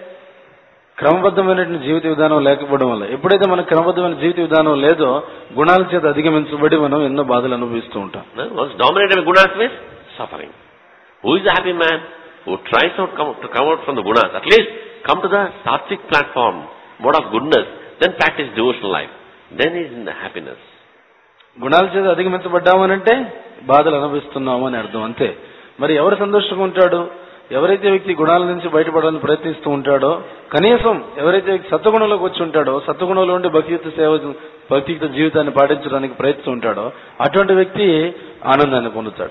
క్రమబద్ధమైనటువంటి జీవిత విధానం లేకపోవడం వల్ల ఎప్పుడైతే మనకు క్రమబద్ధమైన జీవిత విధానం లేదో గుణాల చేత అధిగమించబడి మనం ఎన్నో బాధలు అనుభవిస్తూ ఉంటాం No? Once dominated by gunas means suffering. Who is the happy man? Who tries out come, to come out from the gunas. At least come to the sattvic platform, mode of goodness, then practice devotional life. Then he is in the happiness. గుణాల చేత అధిగమించబడ్డామనంటే బాధలు అనుభవిస్తున్నాము అని అర్థం అంతే మరి ఎవరు సంతోషంగా ఉంటాడు ఎవరైతే వ్యక్తి గుణాల నుంచి బయటపడాలని ప్రయత్నిస్తూ ఉంటాడో కనీసం ఎవరైతే వ్యక్తి సత్వగుణంలోకి వచ్చి ఉంటాడో సత్వగుణంలో ఉండి భక్తియుత సేవ భక్తియుత జీవితాన్ని పాటించడానికి ప్రయత్నం ఉంటాడో అటువంటి వ్యక్తి ఆనందాన్ని పొందుతాడు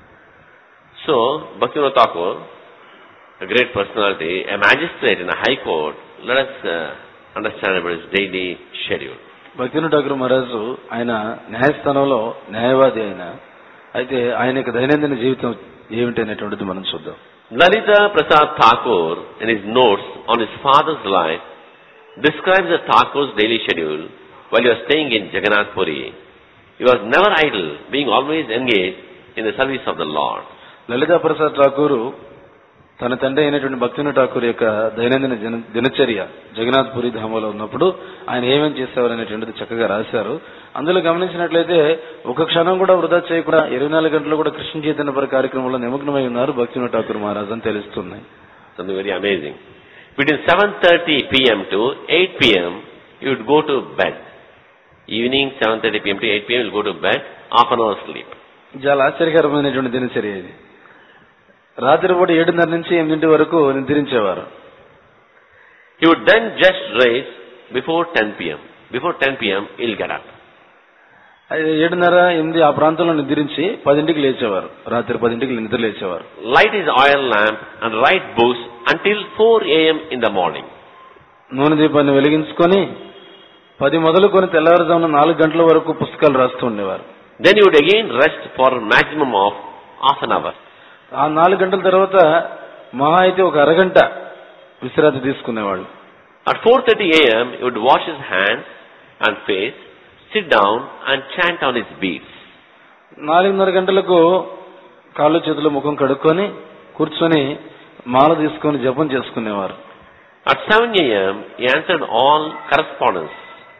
So, Bhaktivinoda Thakur, a great personality, a magistrate in a high court, let us uh, understand about his daily schedule. భక్తిను Thakur మహారాజు ఆయన న్యాయస్థానంలో న్యాయవాది ఆయన అయితే ఆయన యొక్క దైనందిన జీవితం ఏమిటి అనేటువంటిది మనం చూద్దాం Lalita Prasad Thakur, in his notes on his father's life, describes the Thakur's daily schedule while he was staying in Jagannath Puri. He was never idle, being always engaged in the service of the Lord. Lalitha Prasad Thakur తన తండ్రి అయినటువంటి భక్తిను ఠాకూర్ యొక్క దైనందిన దిన- దినచర్య జగన్నాథ్ పురి ధామంలో ఉన్నప్పుడు ఆయన ఏమేం చేసేవారు అనేటువంటిది చక్కగా రాశారు అందులో గమనించినట్లయితే ఒక క్షణం కూడా వృధా చేయకుండా ఇరవై నాలుగు గంటలు కూడా కృష్ణ చైతన్య పరి కార్యక్రమంలో నిమగ్నమై ఉన్నారు భక్తిను ఠాకూర్ మహారాజ్ అని తెలుస్తున్నాయి Something very amazing. Between 7.30 p.m. to 8 p.m., you would go to bed. Evening 7.30 p.m. to 8 p.m., you'll go to bed, half an hour sleep. చాలా ఆశ్చర్యకరమైనటువంటి దినచర్య ఇది రాత్రిపూట ఏడున్నర నుంచి ఎనిమిదింటి వరకు నిద్రించేవారు He would then just rise before 10 p.m. Before 10 p.m., he'll get up. అయితే ఏడున్నర ఎనిమిది ఆ ప్రాంతంలో నిద్రించి పదింటికి లేచేవారు రాత్రి పదింటికి నిద్ర లేచేవారు Light his oil lamp and write books until 4 a.m. in the morning. నూనె దీపాన్ని వెలిగించుకొని పది మొదలుకొని తెల్లవారుజామున నాలుగు గంటల వరకు పుస్తకాలు రాస్తూ ఉండేవారు Then he would again rest for a maximum of half an hour. ఆ నాలుగు గంటల తర్వాత మహా అయితే ఒక అరగంట విశ్రాంతి తీసుకునేవాళ్ళు At 4.30 a.m., he would wash his hands and face, sit down and chant on his beads. నాలుగున్నర గంటలకు కాళ్ళు చేతులు ముఖం కడుక్కొని కూర్చొని మాల తీసుకొని జపం చేసుకునేవారు At 7 a.m., he answered all correspondence,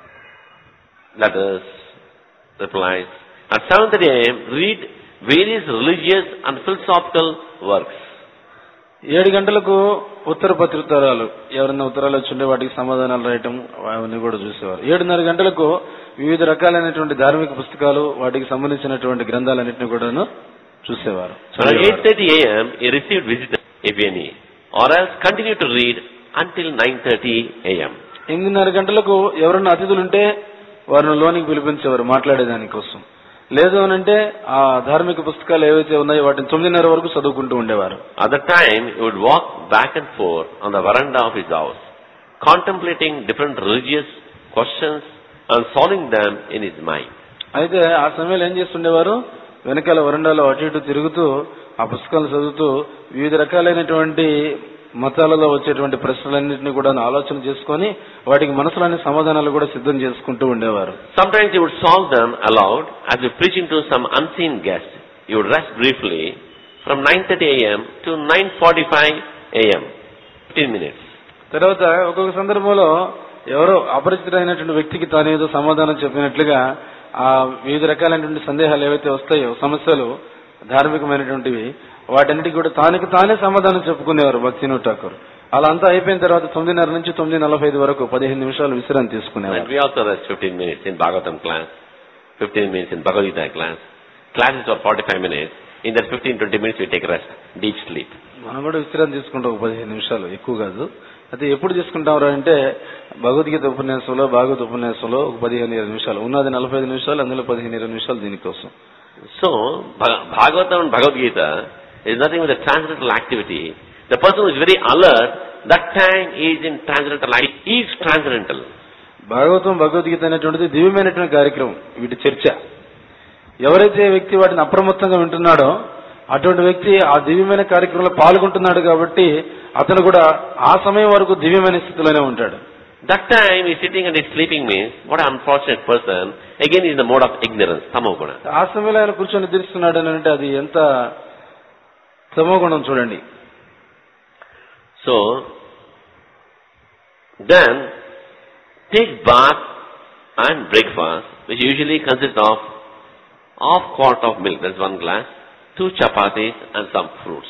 letters, replies. At 7.30 a.m., read various religious and philosophical works. ఏడు గంటలకు ఉత్తర పత్రికారాలు ఎవరైనా ఉత్తరాలు వచ్చిండే వాటికి సమాధానాలు రాయటం అవన్నీ కూడా చూసేవారు ఏడున్నర గంటలకు వివిధ రకాలైనటువంటి ధార్మిక పుస్తకాలు వాటికి సంబంధించినటువంటి గ్రంథాలన్నింటినీ కూడాను చూసేవారు At 8.30 a.m., he received visitors, if any, or else continued to read until 9.30 a.m. ఎనిమిదిన్నర గంటలకు ఎవరన్నా అతిథులు ఉంటే వారిని లోనికి పిలిపించేవారు మాట్లాడేదానికోసం లేదు అని అంటే ఆ ధార్మిక పుస్తకాలు ఏవైతే ఉన్నాయో వాటిని తొమ్మిదిన్నర వరకు చదువుకుంటూ ఉండేవారు At the time, he would walk back and forth on the veranda of his house, contemplating different religious questions and solving them in his mind. అయితే ఆ సమయంలో ఏం చేస్తుండేవారు వెనకాల వరండాలో అటు ఇటు తిరుగుతూ ఆ పుస్తకాలు చదువుతూ వివిధ రకాలైనటువంటి మతాలలో వచ్చేటువంటి ప్రశ్నలన్నింటినీ కూడా ఆలోచన చేసుకొని వాటికి మనసులోని సమాధానాలు కూడా సిద్ధం చేసుకుంటూ ఉండేవారు Sometimes he would solve them aloud as if preaching to some unseen guest. He would rest briefly from 9.30 a.m. to 9.45 a.m. 15 minutes. తర్వాత ఒక్కొక్క సందర్భంలో ఎవరో అపరిచితుడైనటువంటి వ్యక్తికి తానేదో సమాధానం చెప్పినట్లుగా ఆ వివిధ రకాలైనటువంటి సందేహాలు ఏవైతే వస్తాయో సమస్యలు ధార్మికమైనటువంటివి వాటన్నిటికి కూడా తానికి తానే సమాధానం చెప్పుకునేవారు భక్తిను ఠాకూర్ అలా అంతా అయిపోయిన తర్వాత తొమ్మిదిన్నర నుంచి తొమ్మిది నలభై ఐదు వరకు పదిహేను నిమిషాలు విశ్రాంతి And తీసుకునేవారు we also rest 15 minutes in Bhagavatam class, 15 minutes in Bhagavad Gita class. Classes are 45 minutes. In that 15-20 minutes we take rest, deep sleep. మనం కూడా విశ్రాంతి తీసుకుంటాం ఒక పదిహేను నిమిషాలు ఎక్కువ కాదు అయితే ఎప్పుడు తీసుకుంటాం అంటే భగవద్గీత ఉపన్యాసంలో భాగవత ఉపన్యాసంలో ఒక పదిహేను ఇరవై నిమిషాలు ఉన్నది నలభై ఐదు నిమిషాలు అందులో పదిహేను ఇరవై నిమిషాలు దీనికోసం So, Bha- Bhagavatam and Bhagavad Gita is nothing but a transcendental activity. The person who is very alert, that time is in transcendental activity. He is transcendental. Bhagavatam Bhagavad Gita అనేటువంటిది దివ్యమైనటువంటి కార్యక్రమం వీటి చర్చ ఎవరైతే వ్యక్తి వాటిని అప్రమత్తంగా వింటున్నాడో అటువంటి వ్యక్తి ఆ దివ్యమైన కార్యక్రమంలో పాల్గొంటున్నాడు కాబట్టి అతను కూడా ఆ సమయం వరకు దివ్యమైన స్థితిలోనే ఉంటాడు That time he is sitting and he is sleeping means, what an unfortunate person. Again he is in the mode of ignorance, tamoguna. ఆ సమయంలో ఆయన కూర్చొని నిద్రిస్తున్నాడు అని అంటే అది ఎంత తమోగుణం చూడండి So, then take bath and breakfast, which usually consists of half quart of milk, that's one glass, two chapatis and some fruits.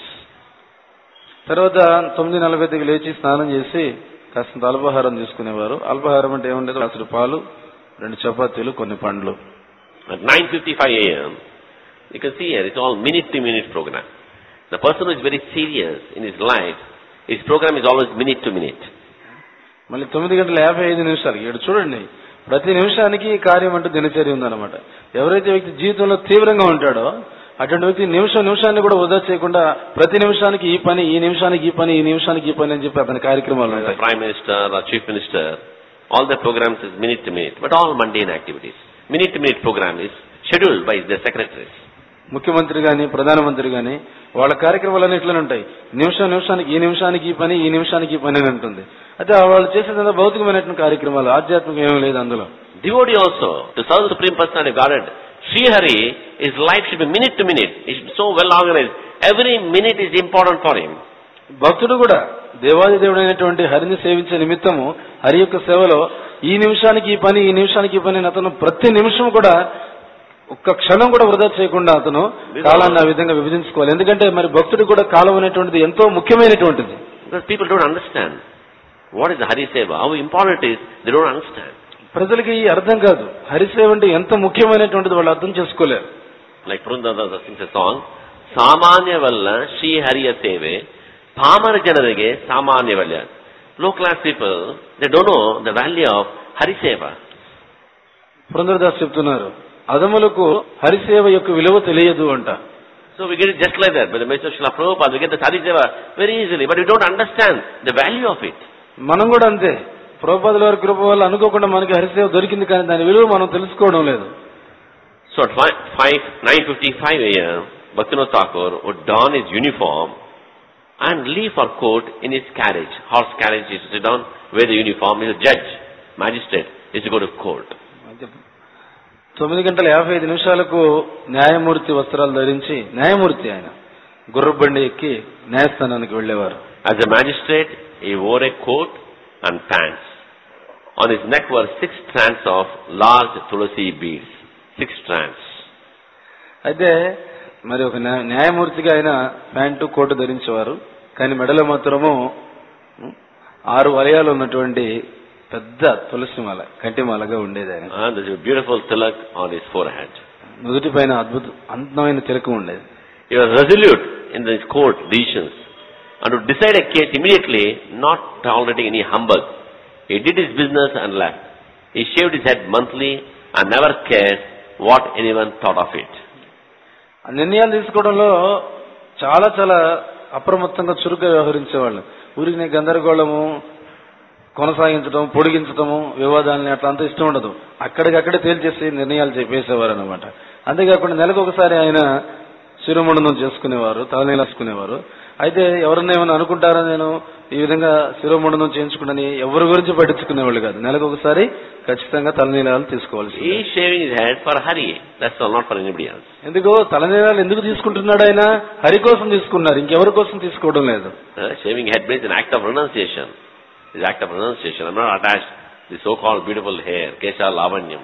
తర్వాత తొమ్మిది నలభై ఐదుకి లేచి స్నానం చేసి కాస్తంత అల్పాహారం తీసుకునేవారు అల్పాహారం అంటే ఏముండేది అసలు పాలు రెండు చపాతీలు కొన్ని పండ్లు At 9.55 a.m., you can see here, it's all minute to minute program. The person who is very serious in his life, his program is always minute to minute. మళ్ళీ తొమ్మిది గంటల యాభై ఐదు నిమిషాలు ఇక్కడ చూడండి ప్రతి నిమిషానికి కార్యం అంటూ దినచర్య ఉందన్నమాట ఎవరైతే వ్యక్తి జీవితంలో తీవ్రంగా ఉంటాడో అటువంటి వ్యక్తి నిమిషం నిమిషాన్ని కూడా వృధా చేయకుండా ప్రతి నిమిషానికి ఈ పని ఈ నిమిషానికి ఈ పని ఈ నిమిషానికి ఈ పని అని చెప్పి అతని కార్యక్రమాలు The ఉంటాయి Prime Minister or Chief Minister, all the programs is minute to minute, but all mundane activities. Minute to minute program is scheduled by the secretaries. ముఖ్యమంత్రి గాని ప్రధానమంత్రి గాని వాళ్ళ కార్యక్రమాలన్నీ ఇట్లనే ఉంటాయి నిమిషం నిమిషానికి ఈ నిమిషానికి ఈ పని ఈ నిమిషానికి ఈ పని అని ఉంటుంది అయితే వాళ్ళు చేసేదంతా భౌతికమైనటువంటి కార్యక్రమాలు ఆధ్యాత్మికం ఏమీ లేదు అందులో Devotee also, to serve the Supreme Personality of Godhead, Sri Hari, his life should be minute to minute. He should be so well organized. Every minute is important for him. భక్తుడు కూడా దేవాది దేవుడైనటువంటి హరిని సేవించే నిమిత్తము హరి యొక్క సేవలో ఈ నిమిషానికి ఈ పని ఈ నిమిషానికి ఈ పని అని అతను ప్రతి నిమిషం కూడా ఒక్క క్షణం కూడా వృధా చేయకుండా అతను కాలాన్ని ఆ విధంగా విభజించుకోవాలి ఎందుకంటే మరి భక్తుడు కూడా కాలం అనేటువంటిది ఎంతో ముఖ్యమైనటువంటిది Because people don't understand what is the Hari Seva, how important it is, they don't understand. ప్రజలకి ఈ అర్థం కాదు హరిసేవ అంటే ఎంత ముఖ్యమైనటువంటిది వాళ్ళు అర్థం చేసుకోలేరు Like Purandara sings a song, Samanya Valla Sri Hariya Seve, Pamara Janarige Samanya Valla. Low class people, they don't know the value of Hari Seva. Purandara Das చెప్తున్నారు అదములకు హరిసేవ యొక్క విలువ తెలియదు అంట So we get it just like that. By the message of Srila Prabhupada, we get the Hari Seva very easily, but we don't understand the value of it. మనం కూడా అంతే ప్రభుపాదుల వారి కృప వల్ల అనుకోకుండా మనకి హరిసేవ దొరికింది కానీ దాని విలువ మనం తెలుసుకోవడం లేదు So at 5, 9.55 a.m., Bhaktivinoda Thakur would don his uniform and leave for court in his carriage. Horse carriage, he used to sit down, wear the uniform, he's a judge, magistrate, he used to go to court. అయితే తొమ్మిది గంటల యాభై ఐదు నిమిషాలకు న్యాయమూర్తి వస్త్రాలు ధరించి న్యాయమూర్తి ఆయన గుర్రబండి ఎక్కి న్యాయస్థానానికి వెళ్ళేవారు As a magistrate, he wore a coat and pants. On his neck were six strands of large tulasi beads. Six strands. అయితే మరి ఒక న్యాయ- న్యాయమూర్తిగా ఆయన ప్యాంటు కోటు ధరించేవారు కానీ మెడలో మాత్రము ఉం, ఆరు వలయాలు ఉన్నటువంటి పెద్ద తులసి మాల కంటిమాలగా ఉండేది ఆయన And there's a beautiful tilak on his forehead. నుదుటి పైన అద్భుత అందమైన తిలకం ఉండేది He was resolute in his court decisions and would decide a case immediately, not tolerating any humbug. He did his business and left. He shaved his head monthly and never cared what anyone thought of it. ఆ నిర్ణయాలు తీసుకోవడంలో చాలా చాలా అప్రమత్తంగా చురుగ్గా వ్యవహరించేవాళ్ళు ఊరికి గందరగోళము కొనసాగించడం పొడిగించడము వివాదాలని అట్లా అంత ఇష్టం ఉండదు అక్కడికక్కడే తేల్చేసి నిర్ణయాలు చెప్పేసేవారు అనమాట అంతేకాకుండా నెలకు ఒకసారి ఆయన శిరోమండనం చేసుకునేవారు తలనీలాసుకునేవారు అయితే ఎవరన్నా ఏమైనా అనుకుంటారా నేను ఈ విధంగా శిరోమండనం చేయించుకున్నని ఎవరి గురించి పట్టించుకునేవాళ్ళు కాదు నెలకు ఒకసారి ఖచ్చితంగా తలనీలాలు తీసుకోవాల్సి He is shaving his head for Hari. That's all, not for anybody else. ఎందుకు తలనీలాలు ఎందుకు తీసుకుంటున్నాడు ఆయన హరి కోసం తీసుకున్నారు ఇంకెవరి కోసం తీసుకోవడం లేదు Uh, shaving head means an act of renunciation. It's act of renunciation. I'm not attached to the so-called beautiful hair, Kesha Lavanyam.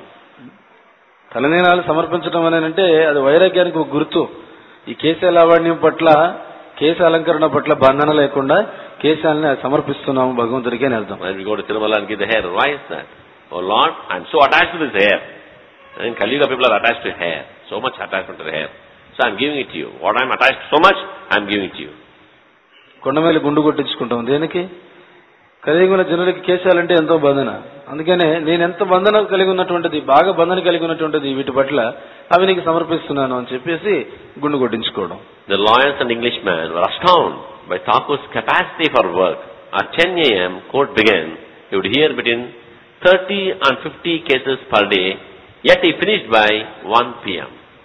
తలనీలాలు సమర్పించడం అని అంటే అది వైరాగ్యానికి ఒక గుర్తు ఈ కేశ లావణ్యం పట్ల కేశ అలంకరణ పట్ల బంధన లేకుండా కేశాలని సమర్పిస్తున్నాము భగవంతుడికి అని అర్థం When we go to Tirumala and give the hair, why is that? Oh Lord, I'm so attached to this hair. In Kali Yuga, people are attached to hair. So much attachment to the hair. So I'm giving it to you. What I'm attached so much, I'm giving it to you. కొండ మీద గుండు కొట్టించుకుంటాం దేనికి కలిగి ఉన్న జనులకి కేశాలంటే ఎంతో బంధన అందుకనే నేను ఎంత బంధన కలిగి ఉన్నటువంటిది బాగా బంధన కలిగి ఉన్నటువంటిది వీటి పట్ల అవి నీకు సమర్పిస్తున్నాను అని చెప్పేసి గుండు కొట్టించుకోవడం The lawyers and Englishmen were astounded by Thakur's capacity for work. At 10 a.m., court began. He would hear between 30 and 50 cases per day, yet he finished by 1 p.m.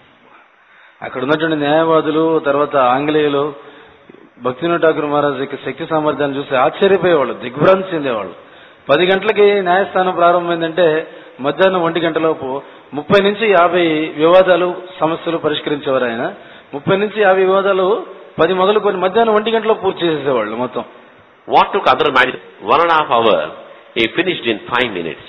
అక్కడ ఉన్నటువంటి న్యాయవాదులు తర్వాత ఆంగ్లేయులు భక్తివినోద్ ఠాకూర్ మహారాజ్ యొక్క శక్తి సామర్థ్యాన్ని చూసి ఆశ్చర్యపోయేవాళ్ళు దిగ్భ్రాంతి చెందేవాళ్ళు పది గంటలకి న్యాయస్థానం ప్రారంభమైందంటే మధ్యాహ్నం ఒంటి గంటలోపు ముప్పై నుంచి యాభై వివాదాలు సమస్యలు పరిష్కరించేవారు ఆయన ముప్పై నుంచి యాభై వివాదాలు పది మొదలుకొని మధ్యాహ్నం ఒంటి గంటలో పూర్తి చేసేసేవాళ్ళు మొత్తం What took other magistrates one and a half hour, he finished in 5 minutes.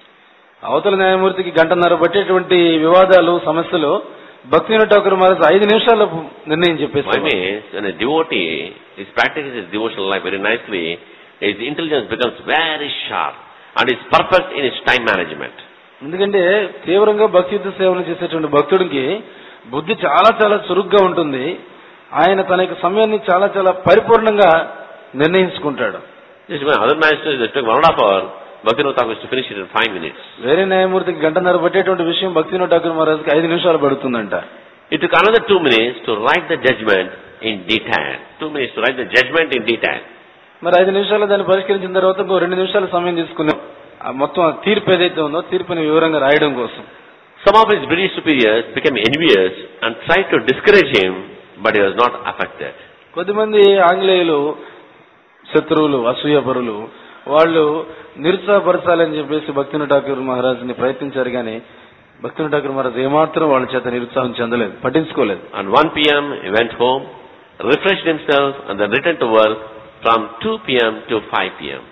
అవతల న్యాయమూర్తికి గంటన్నర పట్టేటువంటి వివాదాలు సమస్యలు భక్తివినోద్ ఠాకూర్ మహారాజ్ ఐదు నిమిషాల్లో నిర్ణయం Why చెప్పేసి means when a devotee is practicing his devotional life very nicely, his intelligence becomes very sharp and is perfect in his time management. ఎందుకంటే తీవ్రంగా భక్తియుద్ధ సేవలు చేసేటువంటి భక్తుడికి బుద్ధి చాలా చాలా చురుగ్గా ఉంటుంది ఆయన తన యొక్క సమయాన్ని చాలా చాలా పరిపూర్ణంగా నిర్ణయించుకుంటాడు Just when other magistrates they took one and a half hour, Bhaktivinoda Thakur used to finish it in 5 minutes. వేరే న్యాయమూర్తికి గంటన్నర పట్టేటువంటి విషయం భక్తివినోద్ ఠాకూర్ మహారాజ్కి ఐదు నిమిషాలు పడుతుందంట It took another two minutes to write the judgment in detail. Two minutes to write the judgment in detail. మరి ఐదు నిమిషాలు దాన్ని పరిష్కరించిన తర్వాత ఇంకో రెండు నిమిషాలు సమయం తీసుకున్నాం ఆ మొత్తం ఆ తీర్పు ఏదైతే ఉందో తీర్పుని వివరంగా రాయడం కోసం Some of his British superiors became envious and tried to discourage him, but he was not affected. కొద్దిమంది ఆంగ్లేయులు శత్రువులు అసూయపరులు వాళ్ళు నిరుత్సాహపరచాలని చెప్పేసి భక్తిన ఠాకూర్ మహారాజ్ని ప్రయత్నించారు కానీ భక్తిన ఠాకూర్ మహారాజ్ ఏమాత్రం వాళ్ళ చేత నిరుత్సాహం చెందలేదు పట్టించుకోలేదు And 1 p.m. he went home, refreshed himself, and then returned to work from 2 p.m. to 5 p.m.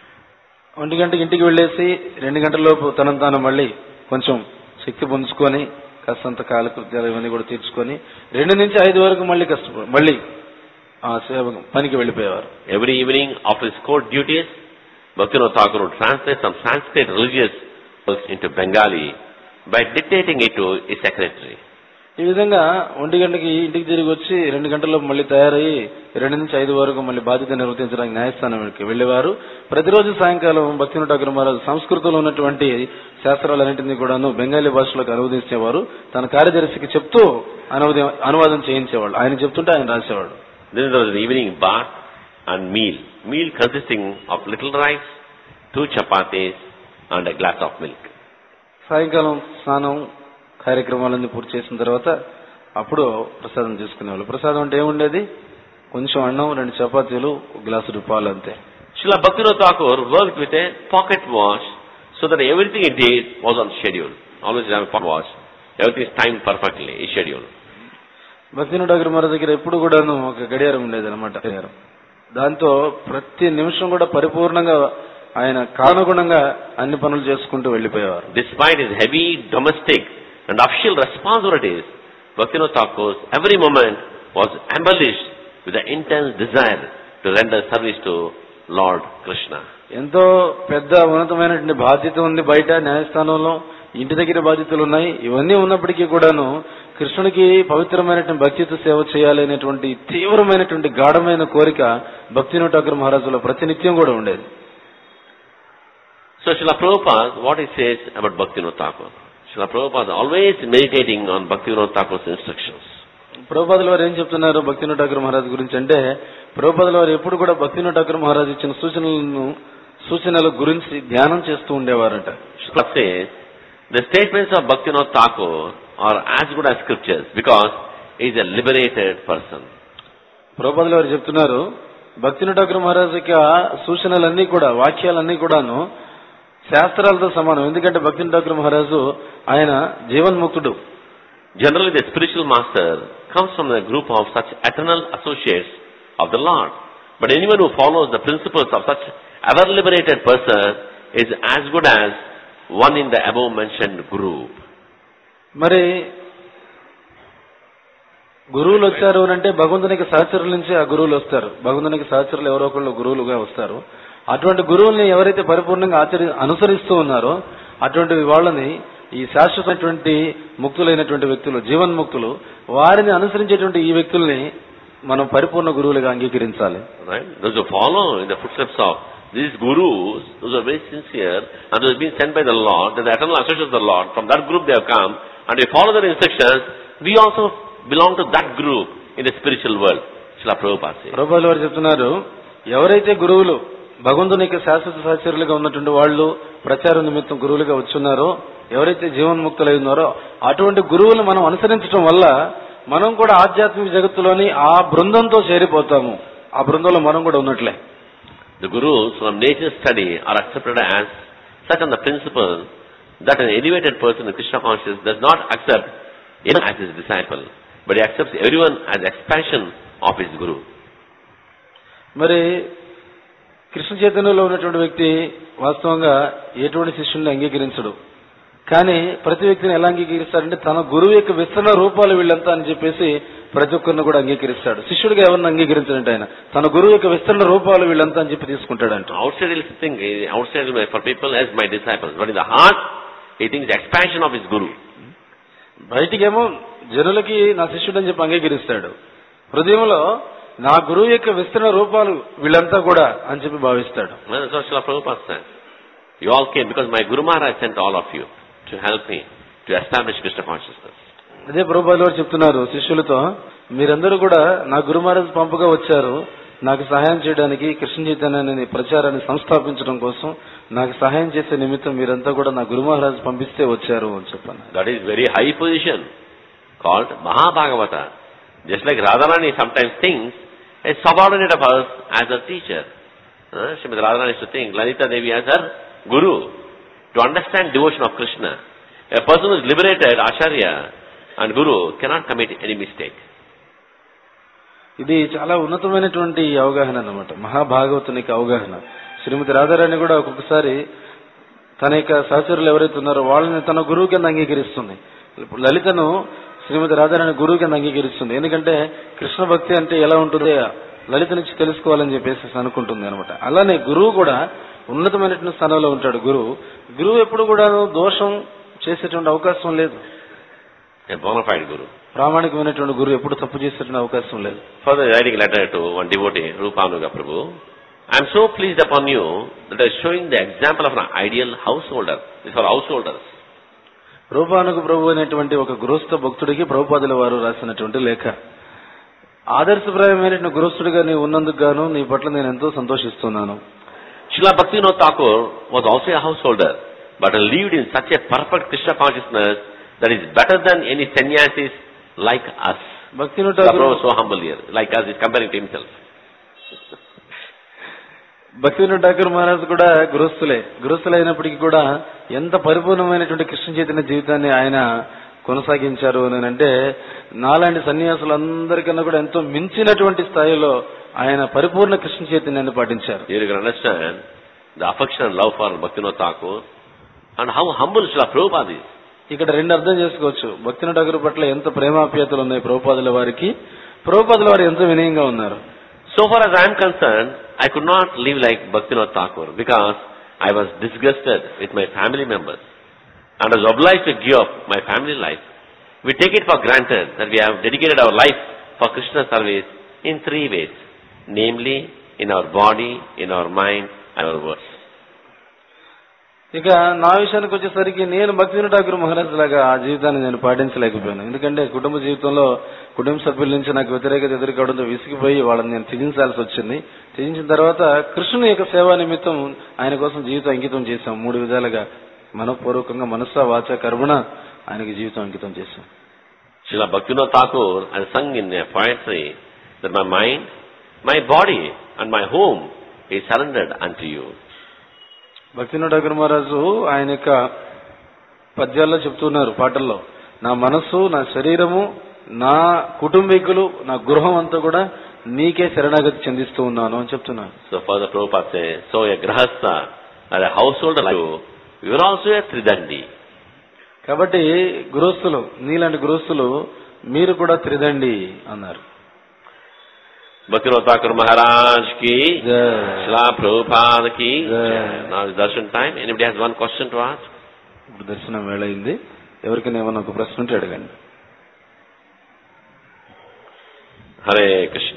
ఒంటి గంటకి ఇంటికి వెళ్ళేసి రెండు గంటల లోపు తనను తాను మళ్ళీ కొంచెం శక్తి పుంజుకొని కాస్తంత కాలకృత్యాలు ఇవన్నీ కూడా తీర్చుకొని రెండు నుంచి ఐదు వరకు మళ్ళీ కష్టపడి మళ్ళీ ఆ సేవ పనికి వెళ్ళిపోయేవారు Every evening after his court duties, Bhaktivinoda Thakur would translate some Sanskrit religious books into Bengali by dictating it to his secretary. ఈ విధంగా ఒంటి గంటకి ఇంటికి తిరిగి వచ్చి రెండు గంటల్లో మళ్ళీ తయారయ్యి రెండు నుంచి ఐదు వరకు మళ్ళీ బాధ్యత నిర్వర్తించడానికి న్యాయస్థానానికి వెళ్లేవారు ప్రతిరోజు సాయంకాలం భక్తిన ఠాకూర్ మహారాజు సంస్కృతంలో ఉన్నటువంటి శాస్త్రాలన్నింటినీ కూడాను బెంగాలీ భాషలోకి అనువదించేవారు తన కార్యదర్శికి చెప్తూ అనువది అనువాదం చేయించేవాళ్ళు ఆయన చెప్తుంటే ఆయన రాసేవాడు Then there was an evening bath and meal. Meal consisting of little rice, two chapatis and a glass of milk. సాయంకాలం స్నానం కార్యక్రమాలన్నీ పూర్తి చేసిన తర్వాత అప్పుడు ప్రసాదం తీసుకునేవాళ్ళు ప్రసాదం అంటే ఏముండేది కొంచెం అన్నం రెండు చపాతీలు ఒక గ్లాసు పాలు అంతే Srila Bhaktivinoda Thakur worked with a pocket watch so that everything he did was on schedule. Always have a pocket watch. Everything is timed perfectly, is scheduled. భక్తినుడు దగ్గర మన దగ్గర ఎప్పుడు కూడాను ఒక గడియారం ఉండేది అనమాట గడియారం దాంతో ప్రతి నిమిషం కూడా పరిపూర్ణంగా ఆయన కానుగుణంగా అన్ని పనులు చేసుకుంటూ వెళ్లిపోయేవారు Despite his heavy domestic and official responsibilities, Bhaktivinoda Thakur's every moment was embellished with the intense desire to render service to Lord Krishna. ఎంతో పెద్ద ఉన్నతమైనటువంటి బాధ్యత ఉంది బయట న్యాయస్థానంలో ఇంటి దగ్గర బాధ్యతలు ఉన్నాయి ఇవన్నీ ఉన్నప్పటికీ కూడాను కృష్ణునికి పవిత్రమైనటువంటి భక్తితో సేవ చేయాలి అనేటువంటి తీవ్రమైనటువంటి గాఢమైన కోరిక భక్తినోట్ ఠాకూర్ మహారాజులో ప్రతినిత్యం కూడా ఉండేది So Srila Prabhupada, what he says about Bhaktivinoda Thakur? Srila Prabhupada is always meditating on Bhaktivinoda Thakur's instructions. ప్రభుపాదుల వారు ఏం చెప్తున్నారు భక్తినోట్ ఠాకూర్ మహారాజ్ గురించి అంటే ప్రభుపాదుల వారు ఎప్పుడు కూడా భక్తినోట్ ఠాకూర్ మహారాజ్ ఇచ్చిన సూచనలను సూచనల గురించి ధ్యానం చేస్తూ ఉండేవారట Srila says, the statements of Bhaktivinoda Thakur are as good as scriptures because he is a liberated person. ప్రభుపాదుల వారు చెప్తున్నారు భక్తినోట్ ఠాకూర్ మహారాజ్ యొక్క సూచనలన్నీ కూడా వాక్యాలన్నీ కూడాను శాస్త్రాలతో సమానం ఎందుకంటే భక్తినోట్ ఠాకూర్ మహారాజు ఆయన జీవన్ముక్తుడు Generally, the spiritual master comes from a group of such eternal associates of the Lord. But anyone who follows the principles of such ever liberated person is as good as one in the above mentioned group. మరి గురువులు వచ్చారు అని అంటే భగవంతునికి సహచరుల నుంచి ఆ గురువులు వస్తారు భగవంతునికి సహచరులు ఎవరో ఒకళ్ళు గురువులుగా వస్తారు అటువంటి గురువుల్ని ఎవరైతే పరిపూర్ణంగా ఆచరి అనుసరిస్తూ ఉన్నారో అటువంటి వాళ్ళని ఈ శాశ్వతమైనటువంటి ముక్తులైనటువంటి వ్యక్తులు జీవన్ముక్తులు వారిని అనుసరించేటువంటి ఈ వ్యక్తుల్ని మనం పరిపూర్ణ గురువులుగా అంగీకరించాలి Right? Those who follow in the footsteps of these gurus, those are very sincere and those have been sent by the Lord, they're the eternal associates of the Lord. From that group they have come and we follow their instructions. We also belong to that group in the spiritual world. Srila Prabhupada says. ప్రభుపాదుల వారు చెప్తున్నారు ఎవరైతే గురువులు భగవంతునికి శాశ్వత సహచరులుగా ఉన్నటువంటి వాళ్ళు ప్రచార నిమిత్తం గురువులుగా వచ్చున్నారో ఎవరైతే జీవన్ముక్తులై ఉన్నారో అటువంటి గురువులు మనం అనుసరించడం వల్ల మనం కూడా ఆధ్యాత్మిక జగత్తులోని ఆ బృందంతో చేరిపోతాము ఆ బృందంలో మనం కూడా ఉన్నట్లే The gurus from nature study are accepted as such on the principle that an elevated person in Krishna consciousness does not accept anyone as his disciple, but he accepts everyone as expansion of his guru. మరి కృష్ణ చైతన్యంలో ఉన్నటువంటి వ్యక్తి వాస్తవంగా ఎటువంటి శిష్యుడిని అంగీకరించడు కానీ ప్రతి వ్యక్తిని ఎలా అంగీకరిస్తాడంటే తన గురువు యొక్క విస్తరణ రూపాలు వీళ్ళంతా అని చెప్పేసి ప్రతి ఒక్కరిని కూడా అంగీకరిస్తాడు శిష్యుడిగా ఎవరిని అంగీకరించాడంటే ఆయన తన గురువు యొక్క విస్తరణ రూపాలు వీళ్ళంతా అని చెప్పి తీసుకుంటాడంట Outside he'll think, eh, outside he'll- for people as my disciples, but in the heart he thinks expansion of his guru. బయటికేమో జనులకి నా శిష్యుడు అని చెప్పి అంగీకరిస్తాడు హృదయంలో నా గురువు యొక్క విస్తరణ రూపాలు వీళ్ళంతా కూడా అని చెప్పి భావిస్తాడు Well, that's what Srila Prabhupada said. You all came because my Guru Maharaj sent all of you to help me to establish Krishna consciousness. అదే ప్రభుపాదులు వారు చెప్తున్నారు శిష్యులతో మీరందరూ కూడా నా గురు మహారాజ్ పంపగా వచ్చారు నాకు సహాయం చేయడానికి కృష్ణ చైతన్యాన్ని ప్రచారాన్ని సంస్థాపించడం కోసం నాకు సహాయం చేసే నిమిత్తం మీరంతా కూడా నా గురు మహారాజ్ పంపిస్తే వచ్చారు అని చెప్పాను That is very high position called Mahabhagavata. Just like Radharani sometimes thinks a subordinate of us as a teacher. Uh, Srimati Radharani used to think Lalita Devi as her guru. To understand devotion of Krishna, a person who is liberated, Acharya and Guru cannot commit any mistake. ఇది చాలా ఉన్నతమైనటువంటి అవగాహన అన్నమాట మహాభాగవతునికి అవగాహన శ్రీమతి రాధారాణి కూడా ఒక్కొక్కసారి తన యొక్క సహచరులు ఎవరైతే ఉన్నారో వాళ్ళని తన గురువు కింద అంగీకరిస్తుంది ఇప్పుడు లలితను శ్రీమతి రాధారాణి గురువు కింద అంగీకరిస్తుంది ఎందుకంటే కృష్ణ భక్తి అంటే ఎలా ఉంటుంది లలిత నుంచి తెలుసుకోవాలని చెప్పేసి అనుకుంటుంది అనమాట అలానే గురువు కూడా ఉన్నతమైనటువంటి స్థానంలో ఉంటాడు గురువు గురువు ఎప్పుడు కూడా దోషం చేసేటువంటి అవకాశం లేదు A bona fide Guru. ప్రామాణికమైనటువంటి గురువు ఎప్పుడు తప్పు చేసేటువంటి అవకాశం లేదు Further writing letter to one devotee, Rupanuga Prabhu, I am so pleased upon you that I am showing the example of an ideal householder. These are householders. రూపానుగు ప్రభు అనేటువంటి ఒక గృహస్థ భక్తుడికి ప్రభుపాదుల వారు రాసినటువంటి లేఖ ఆదర్శప్రాయమైనటువంటి గృహస్థుడిగా నీవు ఉన్నందుకు గాను నీ పట్ల నేను ఎంతో సంతోషిస్తున్నాను Srila Bhaktivinoda Thakur was also a householder, but lived in such a perfect Krishna consciousness that is better than any sannyasis like us. భక్తిను The Prabhupada was Thakur so humble here, like us, he's comparing to himself. భక్తిను Thakur Maharaj కూడా గృహస్థులే గృహస్థులైనప్పటికీ కూడా ఎంత పరిపూర్ణమైనటువంటి కృష్ణ చైతన్య జీవితాన్ని ఆయన కొనసాగించారు అని అంటే నాలాంటి సన్యాసులందరికన్నా కూడా ఎంతో మించినటువంటి స్థాయిలో ఆయన పరిపూర్ణ కృష్ణ చైతన్యాన్ని పాటించారు Here you can understand the affection and love for Bhaktivinoda Thakur and how humble Srila Prabhupada is. ఇక్కడ రెండు అర్థం చేసుకోవచ్చు భక్తిన ఠాకూర్ పట్ల ఎంత ప్రేమాప్యతలు ఉన్నాయి ప్రభుపాదుల వారికి ప్రభుపాదుల వారు ఎంత వినయంగా ఉన్నారు So far as I am concerned, I could not live like Bhaktivinoda Thakur because I was disgusted with my family members and was obliged to give up my family life. We take it for granted that we have dedicated our life for Krishna service in three ways, namely in our body, in our mind, and our words. ఇక నా విషయానికి వచ్చేసరికి నేను భక్తిన ఠాకూర్ మహారాజ్ లాగా ఆ జీవితాన్ని నేను పాటించలేకపోయాను ఎందుకంటే కుటుంబ జీవితంలో కుటుంబ సభ్యుల నుంచి నాకు వ్యతిరేకత ఎదుర్కోవడంతో విసిగిపోయి వాళ్ళని నేను త్యజించాల్సి వచ్చింది త్యజించిన తర్వాత కృష్ణుని యొక్క సేవా నిమిత్తం ఆయన కోసం జీవితం అంకితం చేశాం మూడు విధాలుగా మనపూర్వకంగా మనస వాచ కర్మణ ఆయనకి జీవితం అంకితం చేశాం Srila Bhaktivinoda Thakur has sung in a poetry that my mind, my body, and my home is surrendered unto you. భక్తిన Thakur మహారాజు ఆయన యొక్క పద్యాల్లో చెప్తున్నారు పాటల్లో నా మనస్సు నా శరీరము నా కుటుంబీకులు నా గృహం అంతా కూడా నీకే శరణాగతి చెందిస్తూ ఉన్నాను అని చెప్తున్నాను So further Prabhupada says, so a grahastha or a householder like you, you are also a tridandi. కాబట్టి గృహస్థులు నీలాంటి గృహస్థులు మీరు కూడా త్రిదండి అన్నారు Bhaktivinoda Thakur Maharaj ki, జై. Srila Prabhupada ki. Jai. Now is darshan time. Anybody has one question to ask? ఇప్పుడు దర్శనం వేళయింది ఎవరికైనా ఏమన్నా ఒక ప్రశ్న ఉంటే అడగండి Hare Krishna.